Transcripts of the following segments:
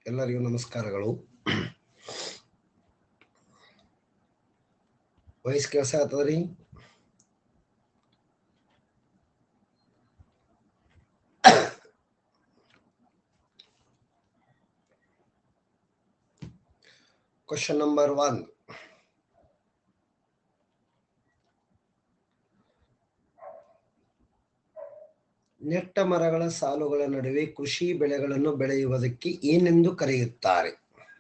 ಎಲ್ಲರಿಗೂ ನಮಸ್ಕಾರಗಳು ವಯಸ್ಸು ಕೆಲಸ ಆಗ್ತದ್ರಿ ಕ್ವಶನ್ ನಂಬರ್ ಒನ್ ನೆಟ್ಟ ಮರಗಳ ಸಾಲುಗಳ ನಡುವೆ ಕೃಷಿ ಬೆಳೆಗಳನ್ನು ಬೆಳೆಯುವುದಕ್ಕೆ ಏನೆಂದು ಕರೆಯುತ್ತಾರೆ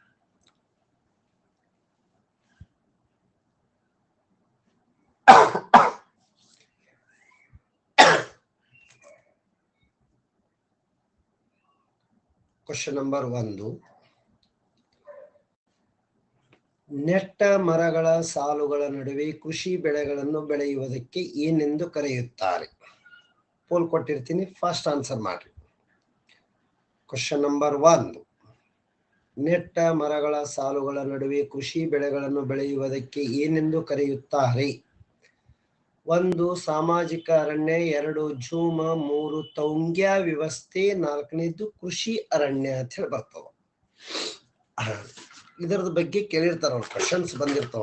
ಕ್ವಶನ್ ನಂಬರ್ ಒಂದು ನೆಟ್ಟ ಮರಗಳ ಸಾಲುಗಳ ನಡುವೆ ಕೃಷಿ ಬೆಳೆಗಳನ್ನು ಬೆಳೆಯುವುದಕ್ಕೆ ಏನೆಂದು ಕರೆಯುತ್ತಾರೆ ಪೋಲ್ ಕೊಟ್ಟಿರ್ತೀನಿ ಫಸ್ಟ್ ಆನ್ಸರ್ ಮಾಡ್ರಿ ಕ್ವಶನ್ ನಂಬರ್ ಒನ್ ನೆಟ್ಟ ಮರಗಳ ಸಾಲುಗಳ ನಡುವೆ ಕೃಷಿ ಬೆಳೆಗಳನ್ನು ಬೆಳೆಯುವುದಕ್ಕೆ ಏನೆಂದು ಕರೆಯುತ್ತಾರೆ ಒಂದು ಸಾಮಾಜಿಕ ಅರಣ್ಯ ಎರಡು ಜೂಮ ಮೂರು ತೌಂಗ್ಯ ವ್ಯವಸ್ಥೆ ನಾಲ್ಕನೇದು ಕೃಷಿ ಅರಣ್ಯ ಅಂತ ಹೇಳಿ ಬರ್ತಾವ ಇದರದ ಬಗ್ಗೆ ಕೇಳಿರ್ತಾರ ಅವ್ರ ಕ್ವಶನ್ಸ್ ಬಂದಿರ್ತಾವ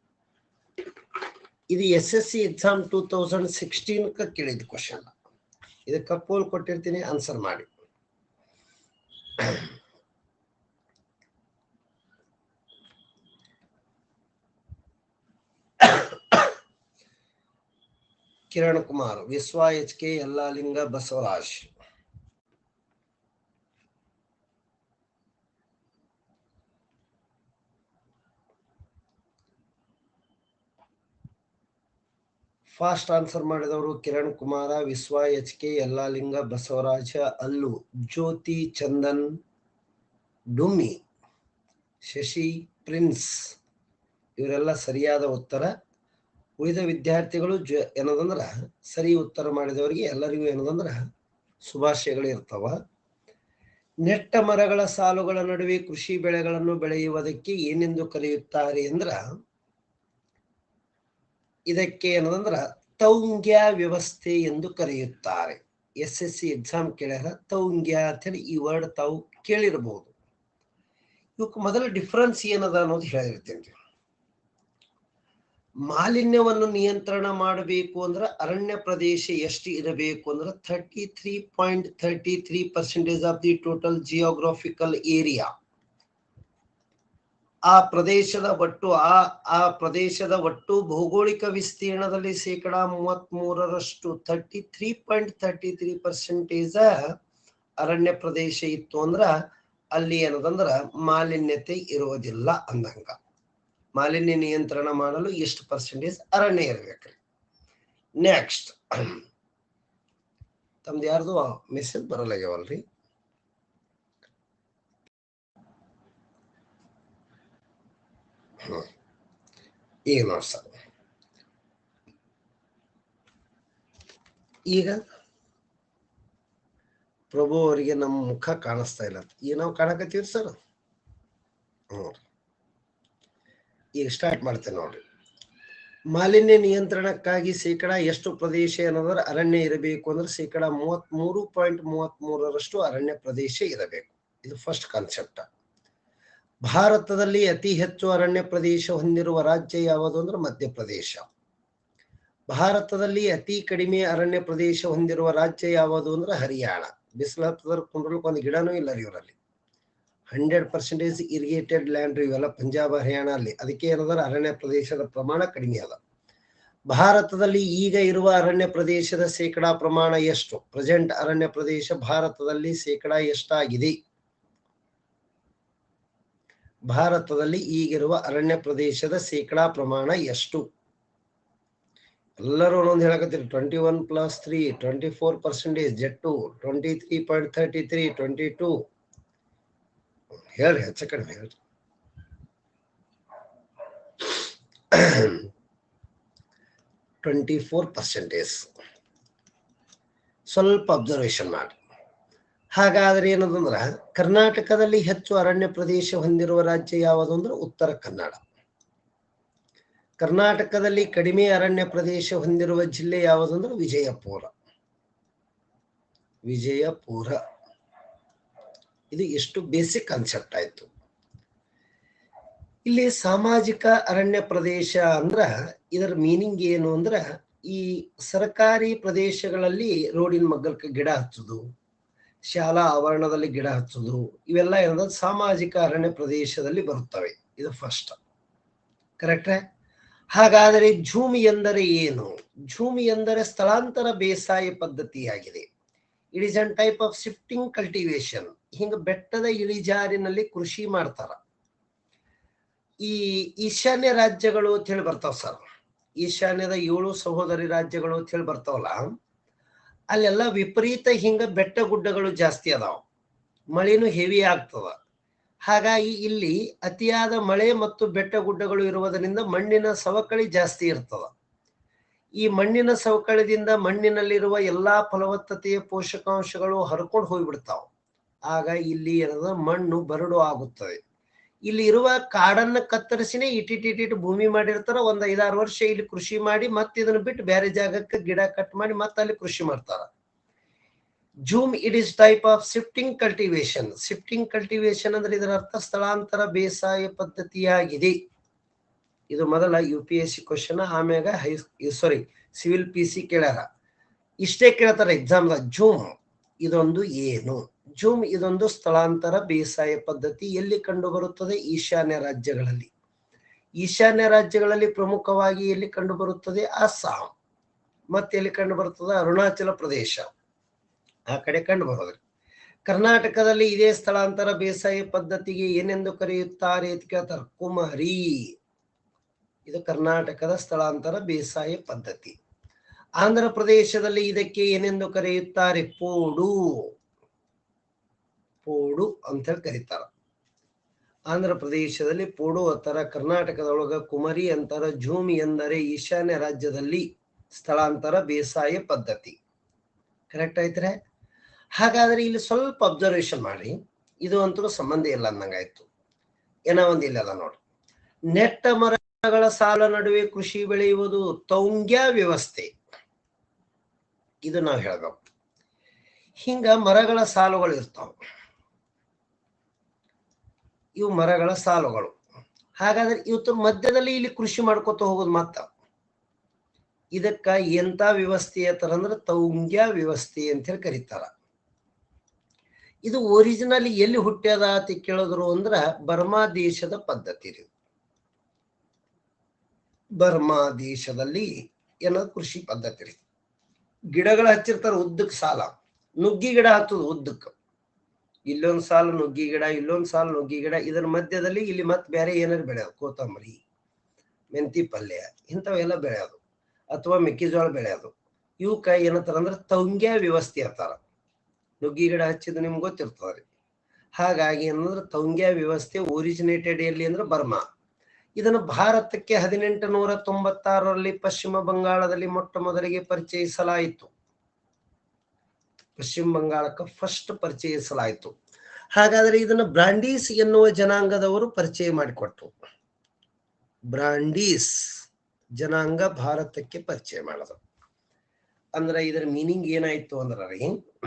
ಇದು S S C exam two thousand sixteen ಕೇಳಿದ ಕ್ವಶನ್ ಇದಕ್ಕೆ ಪೋಲ್ ಕೊಟ್ಟಿರ್ತೀನಿ ಆನ್ಸರ್ ಮಾಡಿ Kiran Kumar Vishwa H K Yallalinga Basavaraj fast answer ಮಾಡಿದವರು Kiran Kumara Vishwa H K Yallalinga Basavaraja Allu Jyothi Chandan Dummi Shashi Prince ಇವರೆಲ್ಲ ಸರಿಯಾದ ಉತ್ತರ ಉಳಿದ ವಿದ್ಯಾರ್ಥಿಗಳು ಜ ಏನದಂದ್ರ ಸರಿ ಉತ್ತರ ಮಾಡಿದವರಿಗೆ ಎಲ್ಲರಿಗೂ ಏನದಂದ್ರ ಶುಭಾಶಯಗಳು ಇರ್ತಾವ ನೆಟ್ಟ ಮರಗಳ ಸಾಲುಗಳ ನಡುವೆ ಕೃಷಿ ಬೆಳೆಗಳನ್ನು ಬೆಳೆಯುವುದಕ್ಕೆ ಏನೆಂದು ಕರೆಯುತ್ತಾರೆ ಅಂದ್ರ ಇದಕ್ಕೆ ಏನದಂದ್ರ ತೌಂಗ್ಯ ವ್ಯವಸ್ಥೆ ಎಂದು ಕರೆಯುತ್ತಾರೆ ಎಸ್ ಎಸ್ ಸಿ ಎಕ್ಸಾಮ್ ಕೇಳ್ಯಾರ ತೌಂಗ್ಯ ಅಂತೇಳಿ ಈ ವರ್ಡ್ ತಾವು ಕೇಳಿರಬಹುದು ಇವಕ್ಕೆ ಮೊದಲ ಡಿಫ್ರೆನ್ಸ್ ಏನದ ಅನ್ನೋದು ಹೇಳಿರ್ತೇನೆ ಮಾಲಿನ್ಯವನ್ನು ನಿಯಂತ್ರಣ ಮಾಡಬೇಕು ಅಂದ್ರೆ ಅರಣ್ಯ ಪ್ರದೇಶ ಎಷ್ಟು ಇರಬೇಕು ಅಂದ್ರೆ thirty three point thirty three percentage of the total geographical area ಆ ಪ್ರದೇಶದ ಒಟ್ಟು ಆ ಆ ಪ್ರದೇಶದ ಒಟ್ಟು ಭೌಗೋಳಿಕ ವಿಸ್ತೀರ್ಣದಲ್ಲಿ ಶೇಕಡ ಮೂವತ್ತ್ ಮೂರರಷ್ಟು thirty three point thirty three percentage ಅರಣ್ಯ ಪ್ರದೇಶ ಇತ್ತು ಅಂದ್ರ ಅಲ್ಲಿ ಏನದಂದ್ರ ಮಾಲಿನ್ಯತೆ ಇರೋದಿಲ್ಲ ಅಂದಂಗ ಮಾಲಿನ್ಯ ನಿಯಂತ್ರಣ ಮಾಡಲು ಎಷ್ಟು ಪರ್ಸೆಂಟೇಜ್ ಅರಣ್ಯ ಇರ್ಬೇಕ್ರಿ ನೆಕ್ಸ್ಟ್ ತಮ್ದು ಯಾರ್ದು ಮೆಸೇಜ್ ಬರಲಾಗ್ಯಾವಲ್ರಿ ಹ್ಮ್ ಈಗ ನೋಡಿ ಸರ್ ಈಗ ಪ್ರಭು ಅವರಿಗೆ ನಮ್ಮ ಮುಖ ಕಾಣಿಸ್ತಾ ಇಲ್ಲ ಈಗ ನಾವು ಕಾಣಕತ್ತೀವಿ ಸರ್ ಹ್ಞೂ ಈಗ ಸ್ಟಾರ್ಟ್ ಮಾಡ್ತೇನೆ ನೋಡ್ರಿ ಮಾಲಿನ್ಯ ನಿಯಂತ್ರಣಕ್ಕಾಗಿ ಶೇಕಡ ಎಷ್ಟು ಪ್ರದೇಶ ಏನಂದ್ರೆ ಅರಣ್ಯ ಇರಬೇಕು ಅಂದ್ರೆ ಶೇಕಡ ಮೂವತ್ತ್ ಮೂರು ಪಾಯಿಂಟ್ ಮೂವತ್ತ್ ಮೂರರಷ್ಟು ಅರಣ್ಯ ಪ್ರದೇಶ ಇರಬೇಕು ಇದು ಫಸ್ಟ್ ಕಾನ್ಸೆಪ್ಟ್ ಭಾರತದಲ್ಲಿ ಅತಿ ಹೆಚ್ಚು ಅರಣ್ಯ ಪ್ರದೇಶ ಹೊಂದಿರುವ ರಾಜ್ಯ ಯಾವುದು ಅಂದ್ರೆ ಮಧ್ಯಪ್ರದೇಶ ಭಾರತದಲ್ಲಿ ಅತಿ ಕಡಿಮೆ ಅರಣ್ಯ ಪ್ರದೇಶ ಹೊಂದಿರುವ ರಾಜ್ಯ ಯಾವುದು ಅಂದ್ರೆ ಹರಿಯಾಣ ಬಿಸಿಲು ಹತ್ತದ್ರ ಕುಂಡ್ರಲ್ಕ್ ಒಂದು ಗಿಡನೂ ಇಲ್ಲ ರೀ ಇವರಲ್ಲಿ ಹಂಡ್ರೆಡ್ ಪರ್ಸೆಂಟೇಜ್ ಇರಿಗೇಟೆಡ್ ಲ್ಯಾಂಡ್ ಇವೆಲ್ಲ ಪಂಜಾಬ್ ಹರಿಯಾಣ ಅಲ್ಲಿ ಅದಕ್ಕೆ ಏನಂದ್ರೆ ಅರಣ್ಯ ಪ್ರದೇಶದ ಪ್ರಮಾಣ ಕಡಿಮೆ ಅದ ಭಾರತದಲ್ಲಿ ಈಗ ಇರುವ ಅರಣ್ಯ ಪ್ರದೇಶದ ಶೇಕಡಾ ಪ್ರಮಾಣ ಎಷ್ಟು ಪ್ರೆಸೆಂಟ್ ಅರಣ್ಯ ಪ್ರದೇಶ ಭಾರತದಲ್ಲಿ ಶೇಕಡಾ ಎಷ್ಟಾಗಿದೆ ಭಾರತದಲ್ಲಿ ಈಗಿರುವ ಅರಣ್ಯ ಪ್ರದೇಶದ ಶೇಕಡಾ ಪ್ರಮಾಣ ಎಷ್ಟು ಎಲ್ಲರೂ ಒಂದೊಂದು ಹೇಳಕತ್ತೀರಿ twenty one plus three twenty four percentage Jettu twenty three point thirty three twenty two ಹೇಳ್ರಿ ಹೆಚ್ಚ ಕಡಿಮೆ ಹೇಳ್ರಿ ಟ್ವೆಂಟಿ ಫೋರ್ ಪರ್ಸೆಂಟೇಜ್ ಸ್ವಲ್ಪ ಅಬ್ಸರ್ವೇಷನ್ ಮಾಡಿ ಹಾಗಾದ್ರೆ ಏನದಂದ್ರ ಕರ್ನಾಟಕದಲ್ಲಿ ಹೆಚ್ಚು ಅರಣ್ಯ ಪ್ರದೇಶ ಹೊಂದಿರುವ ರಾಜ್ಯ ಯಾವುದು ಅಂದ್ರೆ ಉತ್ತರ ಕನ್ನಡ ಕರ್ನಾಟಕದಲ್ಲಿ ಕಡಿಮೆ ಅರಣ್ಯ ಪ್ರದೇಶ ಹೊಂದಿರುವ ಜಿಲ್ಲೆ ಯಾವುದು ಅಂದ್ರೆ ವಿಜಯಪುರ ವಿಜಯಪುರ ಇದು ಎಷ್ಟು ಬೇಸಿಕ್ ಕಾನ್ಸೆಪ್ಟ್ ಆಯ್ತು ಇಲ್ಲಿ ಸಾಮಾಜಿಕ ಅರಣ್ಯ ಪ್ರದೇಶ ಅಂದ್ರ ಇದರ ಮೀನಿಂಗ್ ಏನು ಅಂದ್ರ ಈ ಸರ್ಕಾರಿ ಪ್ರದೇಶಗಳಲ್ಲಿ ರೋಡಿನ ಮಗ್ಗಲ್ಕ ಗಿಡ ಹಚ್ಚುದು ಶಾಲಾ ಆವರಣದಲ್ಲಿ ಗಿಡ ಹಚ್ಚುದು ಇವೆಲ್ಲ ಏನಂದ್ರೆ ಸಾಮಾಜಿಕ ಅರಣ್ಯ ಪ್ರದೇಶದಲ್ಲಿ ಬರುತ್ತವೆ ಇದು ಫಸ್ಟ್ ಕರೆಕ್ಟ್ ಹಾಗಾದರೆ ಝೂಮಿ ಎಂದರೆ ಏನು ಝೂಮಿ ಎಂದರೆ ಸ್ಥಳಾಂತರ ಬೇಸಾಯ ಪದ್ಧತಿಯಾಗಿದೆ it is an type of shifting cultivation ಹಿಂಗ ಬೆಟ್ಟದ ಇಳಿಜಾರಿನಲ್ಲಿ ಕೃಷಿ ಮಾಡ್ತಾರ ಈ ಈಶಾನ್ಯ ರಾಜ್ಯಗಳು ಅಂತ ಹೇಳಿ ಬರ್ತಾವ ಸರ್ ಈಶಾನ್ಯದ ಏಳು ಸಹೋದರಿ ರಾಜ್ಯಗಳು ಅಂತ ಹೇಳಿ ಬರ್ತಾವಲ್ಲ ಅಲ್ಲೆಲ್ಲ ವಿಪರೀತ ಹಿಂಗ ಬೆಟ್ಟ ಗುಡ್ಡಗಳು ಜಾಸ್ತಿ ಅದಾವ ಮಳೆನೂ ಹೆವಿ ಆಗ್ತದ ಹಾಗಾಗಿ ಇಲ್ಲಿ ಅತಿಯಾದ ಮಳೆ ಮತ್ತು ಬೆಟ್ಟ ಗುಡ್ಡಗಳು ಇರುವುದರಿಂದ ಮಣ್ಣಿನ ಸವಕಳಿ ಜಾಸ್ತಿ ಇರ್ತದ ಈ ಮಣ್ಣಿನ ಸವಕಳಿದಿಂದ ಮಣ್ಣಿನಲ್ಲಿರುವ ಎಲ್ಲಾ ಫಲವತ್ತತೆಯ ಪೋಷಕಾಂಶಗಳು ಹರ್ಕೊಂಡು ಹೋಗ್ಬಿಡ್ತಾವ ಆಗ ಇಲ್ಲಿ ಏನದ ಮಣ್ಣು ಬರಡು ಆಗುತ್ತದೆ ಇಲ್ಲಿ ಇರುವ ಕಾಡನ್ನ ಕತ್ತರಿಸಿನೇ ಇಟಿಟಿಟಿಟ್ ಭೂಮಿ ಮಾಡಿರ್ತಾರ ಒಂದ್ ಐದಾರು ವರ್ಷ ಇಲ್ಲಿ ಕೃಷಿ ಮಾಡಿ ಮತ್ತೆ ಇದನ್ನ ಬಿಟ್ಟು ಬೇರೆ ಜಾಗಕ್ಕೆ ಗಿಡ ಕಟ್ ಮಾಡಿ ಮತ್ತೆ ಅಲ್ಲಿ ಕೃಷಿ ಮಾಡ್ತಾರ zoom it is type of shifting cultivation shifting cultivation ಅಂದ್ರೆ ಇದರ ಅರ್ಥ ಸ್ಥಳಾಂತರ ಬೇಸಾಯ ಪದ್ಧತಿಯಾಗಿದೆ ಇದು ಮೊದಲ U P S C question ಆಮ್ಯಾಗ ಹೈ ಸಾರಿ ಸಿವಿಲ್ ಪಿ ಸಿ ಕೇಳ್ಯಾರ ಇಷ್ಟೇ ಕೇಳ್ತಾರ ಎಕ್ಸಾಮ್ದಾಗ ಜೂಮ್ ಇದೊಂದು ಏನು ಜೂಮ್ ಇದೊಂದು ಸ್ಥಳಾಂತರ ಬೇಸಾಯ ಪದ್ಧತಿ ಎಲ್ಲಿ ಕಂಡು ಬರುತ್ತದೆ ಈಶಾನ್ಯ ರಾಜ್ಯಗಳಲ್ಲಿ ಈಶಾನ್ಯ ರಾಜ್ಯಗಳಲ್ಲಿ ಪ್ರಮುಖವಾಗಿ ಎಲ್ಲಿ ಕಂಡು ಬರುತ್ತದೆ ಅಸ್ಸಾಂ ಮತ್ತೆ ಎಲ್ಲಿ ಕಂಡು ಬರುತ್ತದೆ ಅರುಣಾಚಲ ಪ್ರದೇಶ ಆ ಕಡೆ ಕಂಡು ಬರೋದ್ರಿ ಕರ್ನಾಟಕದಲ್ಲಿ ಇದೇ ಸ್ಥಳಾಂತರ ಬೇಸಾಯ ಪದ್ಧತಿಗೆ ಏನೆಂದು ಕರೆಯುತ್ತಾರೆ ಅಂತ ಕೇಳ್ತಾರೆ ಕುಮರಿ ಇದು ಕರ್ನಾಟಕದ ಸ್ಥಳಾಂತರ ಬೇಸಾಯ ಪದ್ಧತಿ ಆಂಧ್ರ ಪ್ರದೇಶದಲ್ಲಿ ಇದಕ್ಕೆ ಏನೆಂದು ಕರೆಯುತ್ತಾರೆ ಪೋಡು ಪೋಡು ಅಂತ ಹೇಳಿ ಕರೀತಾರ ಆಂಧ್ರ ಪ್ರದೇಶದಲ್ಲಿ ಪೋಡು ಅಂತಾರ ಕರ್ನಾಟಕದೊಳಗ ಕುಮರಿ ಅಂತಾರ ಜೂಮಿ ಎಂದರೆ ಈಶಾನ್ಯ ರಾಜ್ಯದಲ್ಲಿ ಸ್ಥಳಾಂತರ ಬೇಸಾಯ ಪದ್ಧತಿ ಕರೆಕ್ಟ್ ಆಯ್ತ್ರೆ ಹಾಗಾದ್ರೆ ಇಲ್ಲಿ ಸ್ವಲ್ಪ ಅಬ್ಸರ್ವೇಷನ್ ಮಾಡಿ ಇದು ಅಂತೂ ಸಂಬಂಧ ಇಲ್ಲ ಅಂದಂಗಾಯ್ತು ಏನೋ ಒಂದ್ ಇಲ್ಲದ ನೋಡಿ ನೆಟ್ಟ ಮರಗಳ ಸಾಲ ನಡುವೆ ಕೃಷಿ ಬೆಳೆಯುವುದು ತೌಂಗ್ಯ ವ್ಯವಸ್ಥೆ ಇದು ನಾವು ಹೇಳ್ಬೇಕು ಹಿಂಗ ಮರಗಳ ಸಾಲುಗಳು ಇರ್ತಾವ ಇವು ಮರಗಳ ಸಾಲುಗಳು ಹಾಗಾದ್ರೆ ಇವತ್ತು ಮಧ್ಯದಲ್ಲಿ ಇಲ್ಲಿ ಕೃಷಿ ಮಾಡ್ಕೊತ ಹೋಗೋದು ಮತ್ತ ಇದಕ್ಕ ಎಂತ ವ್ಯವಸ್ಥೆ ಅಂತಾರ ಅಂದ್ರೆ ತೌಂಗ್ಯ ವ್ಯವಸ್ಥೆ ಅಂತ ಹೇಳಿ ಕರೀತಾರ ಇದು ಒರಿಜಿನಲಿ ಎಲ್ಲಿ ಹುಟ್ಟ್ಯದ ಅಂತ ಕೇಳಿದ್ರು ಅಂದ್ರ ಬರ್ಮಾ ದೇಶದ ಪದ್ಧತಿ ರೀ ಬರ್ಮಾ ದೇಶದಲ್ಲಿ ಏನೋ ಕೃಷಿ ಪದ್ಧತಿ ರೀ ಗಿಡಗಳು ಹಚ್ಚಿರ್ತಾರ ಉದ್ದಕ್ ಸಾಲ ನುಗ್ಗಿ ಗಿಡ ಹತ್ತದ ಉದ್ದಕ್ ಇಲ್ಲೊಂದ್ ಸಾಲು ನುಗ್ಗಿ ಗಿಡ ಇಲ್ಲೊಂದ್ ಸಾಲು ನುಗ್ಗಿ ಗಿಡ ಇದರ ಮಧ್ಯದಲ್ಲಿ ಇಲ್ಲಿ ಮತ್ ಬೇರೆ ಏನಾರು ಬೆಳೆಯೋದು ಕೊತ್ತಂಬರಿ ಮೆಂತಿ ಪಲ್ಯ ಇಂಥವೆಲ್ಲ ಬೆಳೆಯೋದು ಅಥವಾ ಮೆಕ್ಕೆಜೋಳ ಬೆಳೆಯೋದು ಇವಕ್ಕ ಏನಂತಾರ ಅಂದ್ರೆ ತೌಂಗ್ಯ ವ್ಯವಸ್ಥೆ ಅಂತಾರ ನುಗ್ಗಿ ಗಿಡ ಹಚ್ಚಿದ್ದು ನಿಮ್ಗೆ ಗೊತ್ತಿರ್ತದ್ರಿ ಹಾಗಾಗಿ ಏನಂದ್ರೆ ತೌಂಗ್ಯ ವ್ಯವಸ್ಥೆ ಒರಿಜಿನೇಟೆಡ್ ಎಲ್ಲಿ ಅಂದ್ರೆ ಬರ್ಮಾ ಇದನ್ನು ಭಾರತಕ್ಕೆ ಹದಿನೆಂಟು ನೂರ ತೊಂಬತ್ತಾರರಲ್ಲಿ ಪಶ್ಚಿಮ ಬಂಗಾಳದಲ್ಲಿ ಮೊಟ್ಟ ಮೊದಲಿಗೆ ಪರಿಚಯಿಸಲಾಯಿತು ಪಶ್ಚಿಮ ಬಂಗಾಳಕ್ಕೆ ಫಸ್ಟ್ ಪರಿಚಯಿಸಲಾಯಿತು ಹಾಗಾದ್ರೆ ಇದನ್ನು ಬ್ರಾಂಡೀಸ್ ಎನ್ನುವ ಜನಾಂಗದವರು ಪರಿಚಯ ಮಾಡಿಕೊಟ್ರು ಬ್ರಾಂಡೀಸ್ ಜನಾಂಗ ಭಾರತಕ್ಕೆ ಪರಿಚಯ ಮಾಡೋದು ಅಂದ್ರೆ ಇದರ ಮೀನಿಂಗ್ ಏನಾಯ್ತು ಅಂದ್ರೆ ರೀ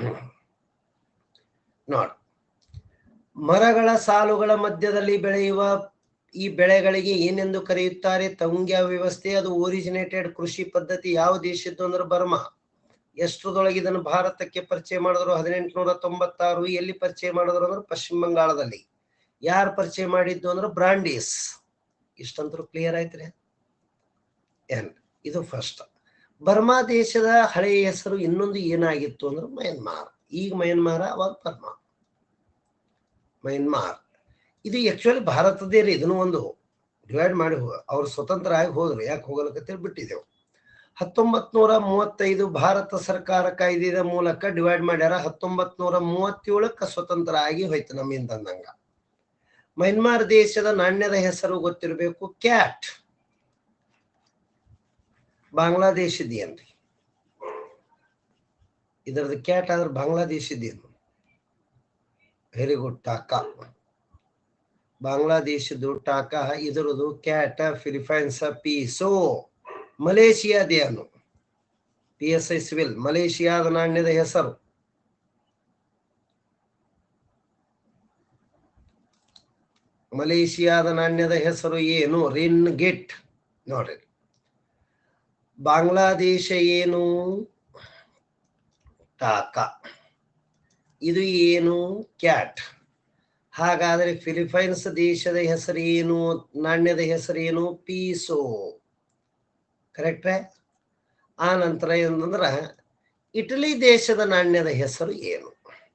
ನೋಡ್ ಮರಗಳ ಸಾಲುಗಳ ಮಧ್ಯದಲ್ಲಿ ಬೆಳೆಯುವ ಈ ಬೆಳೆಗಳಿಗೆ ಏನೆಂದು ಕರೆಯುತ್ತಾರೆ ತೌಂಗ್ಯ ವ್ಯವಸ್ಥೆ ಅದು ಒರಿಜಿನೇಟೆಡ್ ಕೃಷಿ ಪದ್ಧತಿ ಯಾವ ದೇಶದ್ದು ಅಂದ್ರೆ ಬರ್ಮಾ ಎಷ್ಟರದೊಳಗೆ ಇದನ್ನು ಭಾರತಕ್ಕೆ ಪರಿಚಯ ಮಾಡಿದ್ರು ಹದಿನೆಂಟುನೂರ ತೊಂಬತ್ತಾರು ಎಲ್ಲಿ ಪರಿಚಯ ಮಾಡಿದ್ರು ಅಂದ್ರೆ ಪಶ್ಚಿಮ ಬಂಗಾಳದಲ್ಲಿ ಯಾರು ಪರಿಚಯ ಮಾಡಿದ್ದು ಅಂದ್ರೆ ಬ್ರಾಂಡೀಸ್ ಇಷ್ಟಂತರೂ ಕ್ಲಿಯರ್ ಆಯ್ತ್ರಿ ಏನ್ ಇದು ಫಸ್ಟ್ ಬರ್ಮಾ ದೇಶದ ಹಳೆಯ ಹೆಸರು ಇನ್ನೊಂದು ಏನಾಗಿತ್ತು ಅಂದ್ರೆ ಮಯನ್ಮಾರ್ ಈಗ ಮಯನ್ಮಾರ ಅವಾಗ ಬರ್ಮಾ ಮಯನ್ಮಾರ್ ಇದು ಆಕ್ಚುಲಿ ಭಾರತದೇ ರೀ ಇದನ್ನು ಒಂದು ಡಿವೈಡ್ ಮಾಡಿ ಅವ್ರು ಸ್ವತಂತ್ರ ಆಗಿ ಹೋದ್ರು ಯಾಕೆ ಹೋಗಲಕತ್ತೇಳಿ ಬಿಟ್ಟಿದ್ದೆವು ಹತ್ತೊಂಬತ್ ನೂರ ಮೂವತ್ತೈದು ಭಾರತ ಸರ್ಕಾರ ಕಾಯ್ದೆಯ ಮೂಲಕ ಡಿವೈಡ್ ಮಾಡ್ಯಾರ ಹತ್ತೊಂಬತ್ ನೂರ ಮೂವತ್ತೇಳಕ್ಕ ಸ್ವತಂತ್ರ ಆಗಿ ಹೋಯ್ತು ನಮ್ಮಿಂದ ಅಂದಂಗ ಮಯನ್ಮಾರ್ ದೇಶದ ನಾಣ್ಯದ ಹೆಸರು ಗೊತ್ತಿರಬೇಕು ಕ್ಯಾಟ್ ಬಾಂಗ್ಲಾದೇಶದ್ದೇನ್ರಿ ಇದರದ್ದು ಕ್ಯಾಟ್ ಆದ್ರೆ ಬಾಂಗ್ಲಾದೇಶದ್ದೇನು ವೆರಿ ಗುಡ್ ಟಾಕಾ ಬಾಂಗ್ಲಾದೇಶದ್ದು ಟಾಕಾ ಇದರದು ಕ್ಯಾಟ ಫಿಲಿಪೈನ್ಸ್ ಪೀಸೋ ಮಲೇಷಿಯಾದೇನು ಪಿ ಎಸ್ ಐ ಸಿವಿಲ್ ಮಲೇಷಿಯಾದ ನಾಣ್ಯದ ಹೆಸರು ಮಲೇಷಿಯಾದ ನಾಣ್ಯದ ಹೆಸರು ಏನು ರಿನ್ ಗಿಟ್ ನೋಡ್ರಿ ಬಾಂಗ್ಲಾದೇಶ ಏನು ಟಾಕಾ ಇದು ಏನು ಕ್ಯಾಟ್ ಹಾಗಾದರೆ ಫಿಲಿಪೈನ್ಸ್ ದೇಶದ ಹೆಸರು ಏನು ನಾಣ್ಯದ ಹೆಸರು ಏನು ಪೀಸೋ ಕರೆಕ್ಟ್ರೇ ಆ ನಂತರ ಏನಂದ್ರ ಇಟಲಿ ದೇಶದ ನಾಣ್ಯದ ಹೆಸರು ಏನು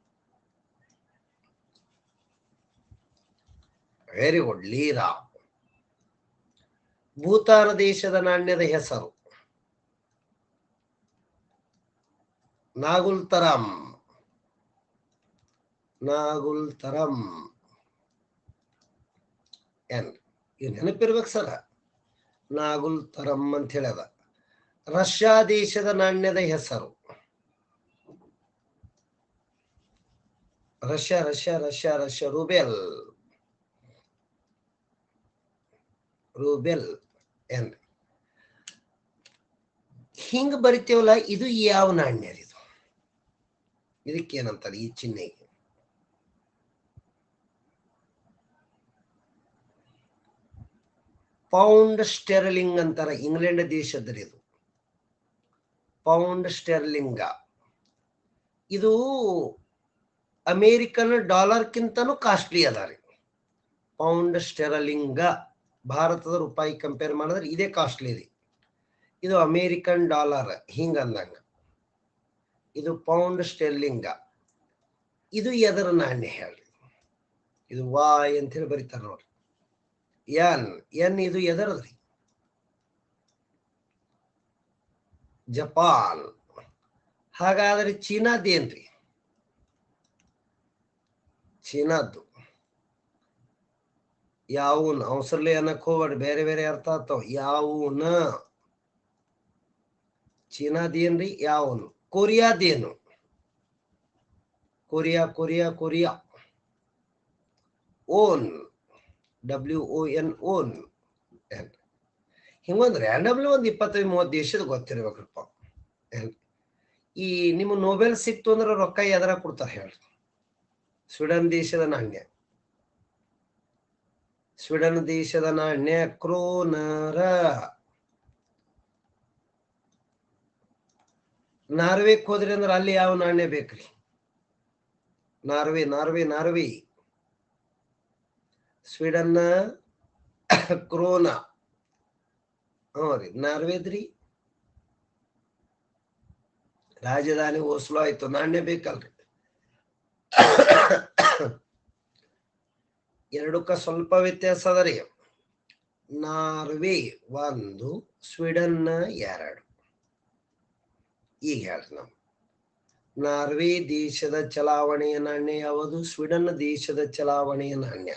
ವೆರಿ ಗುಡ್ ಲೀರಾ ಭೂತಾನ ದೇಶದ ನಾಣ್ಯದ ಹೆಸರು ನಾಗುಲ್ತರಂ ನಾಗುಲ್ತರಂ ಎನ್ ಇವ್ ನೆನಪಿರ್ಬೇಕು ಸರ ನಾಗುಲ್ತರಂ ಅಂತ ಹೇಳ್ಯದ ರಷ್ಯಾ ದೇಶದ ನಾಣ್ಯದ ಹೆಸರು Russia Russia Russia Russia rouble rouble ಎನ್ ಹಿಂಗ ಬರಿತೇವಲ್ಲ ಇದು ಯಾವ ನಾಣ್ಯ ಇದು ಇದಕ್ಕೇನಂತಾರೆ ಈ ಚಿಹ್ನೆಗೆ ಪೌಂಡ್ ಸ್ಟೆರ್ಲಿಂಗ್ ಅಂತಾರ ಇಂಗ್ಲೆಂಡ್ ದೇಶದ್ರಿ ಇದು ಪೌಂಡ್ ಸ್ಟೆರ್ಲಿಂಗ ಇದು ಅಮೇರಿಕನ್ ಡಾಲರ್ಕ್ಕಿಂತನೂ ಕಾಸ್ಟ್ಲಿ ಅದ ರೀ ಪೌಂಡ್ ಸ್ಟೆರಲಿಂಗ ಭಾರತದ ರೂಪಾಯಿ ಕಂಪೇರ್ ಮಾಡಿದ್ರೆ ಇದೇ ಕಾಸ್ಟ್ಲಿ ರೀ ಇದು ಅಮೇರಿಕನ್ ಡಾಲರ್ ಹಿಂಗಂದಂಗ ಇದು ಪೌಂಡ್ ಸ್ಟೆರ್ಲಿಂಗ ಇದು ಎದರ ನಾಣ್ಯ ಹೇಳ್ರಿ ಇದು ವಾಯ್ ಅಂತ ಹೇಳಿ ಬರೀತಾರ ನೋಡ್ರಿ ಎನ್ ಎನ್ ಇದು ಎದರದ್ರಿ ಜಪಾನ್ ಹಾಗಾದ್ರೆ ಚೀನಾದೇನ್ರಿ ಚೀನಾದ್ದು ಯಾವೂನ್ ಅವಸರ್ಲಿ ಅನ್ನಕ್ ಹೋಗ್ಬೇಡಿ ಬೇರೆ ಬೇರೆ ಅರ್ಥ ಆಗ್ತಾವ ಯಾವೂನ ಚೀನಾದೇನ್ರಿ ಯಾವನು ಕೊರಿಯಾದೇನು Korea Korea Korea won W O N won N ಹಿಂಗೊಂದು ರ್ಯಾಂಡಮ್ಲಿ ಒಂದು ಇಪ್ಪತ್ತೈದು ಮೂವತ್ತು ದೇಶದ ಗೊತ್ತಿರ್ಬೇಕ್ರಪ್ಪ ಏನ್? ಈ ನಿಮ್ಮ ನೋಬೆಲ್ ಸಿಕ್ತು ಅಂದ್ರೆ ರೊಕ್ಕ ಎದರ ಕೊಡ್ತಾರೆ ಹೇಳ್ರಿ ಸ್ವೀಡನ್ ದೇಶದ ನಾಣ್ಯ ಸ್ವೀಡನ್ ದೇಶದ ನಾಣ್ಯ ಕ್ರೋನರ ನಾರ್ವೆಕ್ ಹೋದ್ರಿ ಅಂದ್ರೆ ಅಲ್ಲಿ ಯಾವ ನಾಣ್ಯ ಬೇಕ್ರಿ ನಾರ್ವೆ ನಾರ್ವೆ ನಾರ್ವೆ ಸ್ವೀಡನ್ನ ಕ್ರೋನ ಹ್ಞೂ ರೀ ನಾರ್ವೇದ್ರಿ ರಾಜಧಾನಿ ಓಸ್ಲೋ ಆಯ್ತು ನಾಣ್ಯ ಬೇಕಲ್ರಿ ಎರಡಕ್ಕ ಸ್ವಲ್ಪ ವ್ಯತ್ಯಾಸ ಅದ ರೀ ನಾರ್ವೆ ಒಂದು ಸ್ವೀಡನ್ನ ಎರಡು ಈಗ ಹೇಳ್ರಿ ನಾವು ನಾರ್ವೆ ದೇಶದ ಚಲಾವಣೆಯ ನಾಣ್ಯ ಯಾವುದು ಸ್ವೀಡನ್ ದೇಶದ ಚಲಾವಣೆಯ ನಾಣ್ಯ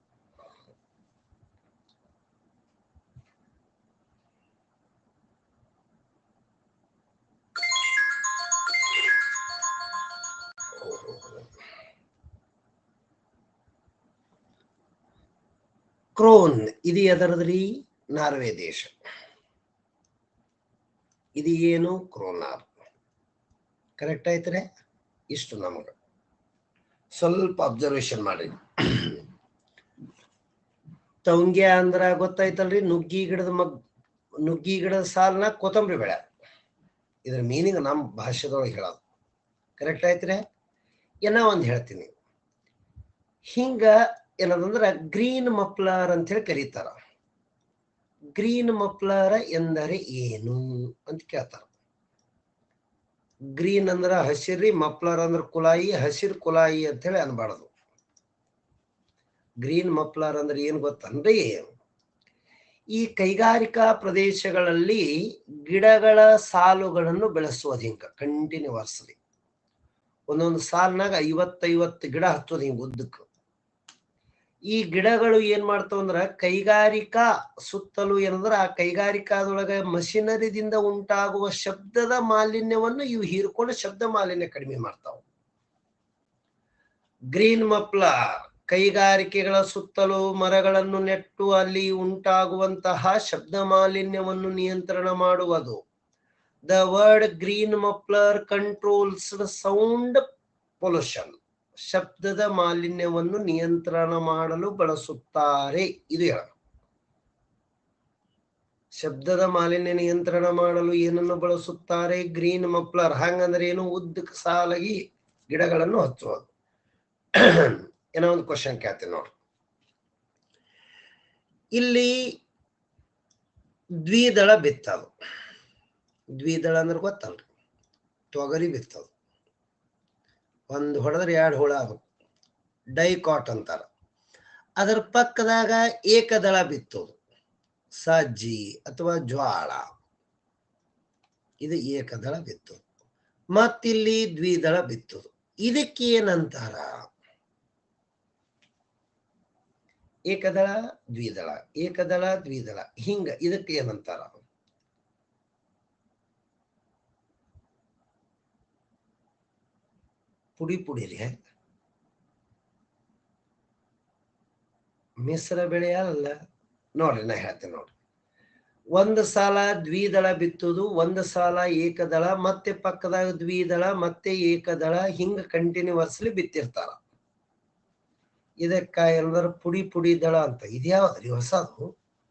ಕ್ರೋನ್ ಇದು ಎದರದ್ರಿ ನಾರ್ವೆ ದೇಶ ಇದು ಏನು ಕ್ರೋನಾರ್ ಕರೆಕ್ಟ್ ಆಯ್ತ್ರೆ ಇಷ್ಟು ನಮಗ ಸ್ವಲ್ಪ ಅಬ್ಸರ್ವೇಷನ್ ಮಾಡ್ರಿ ತವಂಗ್ಯ ಅಂದ್ರ ಗೊತ್ತಾಯ್ತಲ್ರಿ ನುಗ್ಗಿ ಗಿಡದ ಮಗ್ ನುಗ್ಗಿ ಗಿಡದ ಸಾಲ್ನ ಕೊತ್ತಂಬರಿ ಬೆಳೆ ಇದ್ರ ಮೀನಿಂಗ್ ನಮ್ಮ ಭಾಷೆದೊಳಗೆ ಹೇಳೋದು ಕರೆಕ್ಟ್ ಆಯ್ತ್ರೆ ಏನೋ ಒಂದು ಹೇಳ್ತೀನಿ ಹಿಂಗ ಏನದಂದ್ರ ಗ್ರೀನ್ ಮಫ್ಲರ್ ಅಂತ ಹೇಳಿ ಕರೀತಾರ ಗ್ರೀನ್ ಮಫ್ಲರ್ ಎಂದರೆ ಏನು ಅಂತ ಕೇಳ್ತಾರ ಗ್ರೀನ್ ಅಂದ್ರ ಹಸಿರಿ ಮಫ್ಲರ್ ಅಂದ್ರ ಕುಲಾಯಿ ಹಸಿರು ಕುಲಾಯಿ ಅಂತ ಹೇಳಿ ಅನ್ಬಾರ್ದು ಗ್ರೀನ್ ಮಫ್ಲರ್ ಅಂದ್ರೆ ಏನ್ ಗೊತ್ತನ್ರಿ ಈ ಕೈಗಾರಿಕಾ ಪ್ರದೇಶಗಳಲ್ಲಿ ಗಿಡಗಳ ಸಾಲುಗಳನ್ನು ಬೆಳೆಸೋದು ಹಿಂಗ ಕಂಟಿನ್ಯೂವರ್ಸ್ಲಿ ಒಂದೊಂದು ಸಾಲಿನಾಗ ಐವತ್ತೈವತ್ತು ಗಿಡ ಹಚ್ಚೋದು ಹಿಂಗ ಉದ್ದಕ್ಕೆ ಈ ಗಿಡಗಳು ಏನ್ ಮಾಡ್ತಾವ ಅಂದ್ರ ಕೈಗಾರಿಕಾ ಸುತ್ತಲೂ ಏನಂದ್ರ ಆ ಕೈಗಾರಿಕಾದೊಳಗ ಮಷಿನರಿದಿಂದ ಉಂಟಾಗುವ ಶಬ್ದದ ಮಾಲಿನ್ಯವನ್ನು ಇವು ಹೀರ್ಕೊಂಡು ಶಬ್ದ ಮಾಲಿನ್ಯ ಕಡಿಮೆ ಮಾಡ್ತಾವ ಗ್ರೀನ್ ಮಪ್ಲರ್ ಕೈಗಾರಿಕೆಗಳ ಸುತ್ತಲೂ ಮರಗಳನ್ನು ನೆಟ್ಟು ಅಲ್ಲಿ ಉಂಟಾಗುವಂತಹ ಶಬ್ದ ಮಾಲಿನ್ಯವನ್ನು ನಿಯಂತ್ರಣ ಮಾಡುವುದು the word green muffler controls sound pollution ಶಬ್ದದ ಮಾಲಿನ್ಯವನ್ನು ನಿಯಂತ್ರಣ ಮಾಡಲು ಬಳಸುತ್ತಾರೆ ಇದು ಹೇಳ ಶಬ್ದದ ಮಾಲಿನ್ಯ ನಿಯಂತ್ರಣ ಮಾಡಲು ಏನನ್ನು ಬಳಸುತ್ತಾರೆ ಗ್ರೀನ್ ಮಫ್ಲರ್ ಹಂಗಂದ್ರೆ ಏನು ಉದ್ದಕ್ಕೆ ಸಾಲಾಗಿ ಗಿಡಗಳನ್ನು ಹಚ್ಚುವುದು ಏನೋ ಒಂದು ಕ್ವಶನ್ ಕೇಳ್ತೀನಿ ನೋಡ್ರಿ ಇಲ್ಲಿ ದ್ವಿದಳ ಬಿತ್ತದು ದ್ವಿದಳ ಅಂದ್ರೆ ಗೊತ್ತಲ್ರಿ ತೊಗರಿ ಬಿತ್ತದು ಒಂದು ಹೊಡೆದ್ರೆ ಎರಡು ಹುಳ ಅದು ಡೈಕಾಟ್ ಅಂತಾರ ಅದರ ಪಕ್ಕದಾಗ ಏಕದಳ ಬಿತ್ತೋದು ಸಜ್ಜಿ ಅಥವಾ ಜ್ವಾಳ ಇದು ಏಕದಳ ಬಿತ್ತೋದು ಮತ್ತಿಲ್ಲಿ ದ್ವಿದಳ ಬಿತ್ತೋದು ಇದಕ್ಕೆ ಏನಂತಾರ ಏಕದಳ ದ್ವಿದಳ ಏಕದಳ ದ್ವಿದಳ ಹಿಂಗ ಇದಕ್ಕೆ ಏನಂತಾರ ಪುಡಿ ಪುಡಿರಿ ಮಿಶ್ರ ಬೆಳೆ ಅಲ್ಲ ನೋಡ್ರಿ ನಾ ಹೇಳ್ತೇನೆ ನೋಡ್ರಿ ಒಂದು ಸಾಲ ದ್ವಿದಳ ಬಿತ್ತುದು ಒಂದು ಸಾಲ ಏಕದಳ ಮತ್ತೆ ಪಕ್ಕದಾಗ ದ್ವಿದಳ ಮತ್ತೆ ಏಕದಳ ಹಿಂಗ ಕಂಟಿನ್ಯೂಸ್ಲಿ ಬಿತ್ತಿರ್ತಾರ ಇದಕ್ಕ ಎಲ್ಲರ ಪುಡಿ ಪುಡಿ ದಳ ಅಂತ ಇದ್ಯಾವ್ದ್ರಿ ಹೊಸದು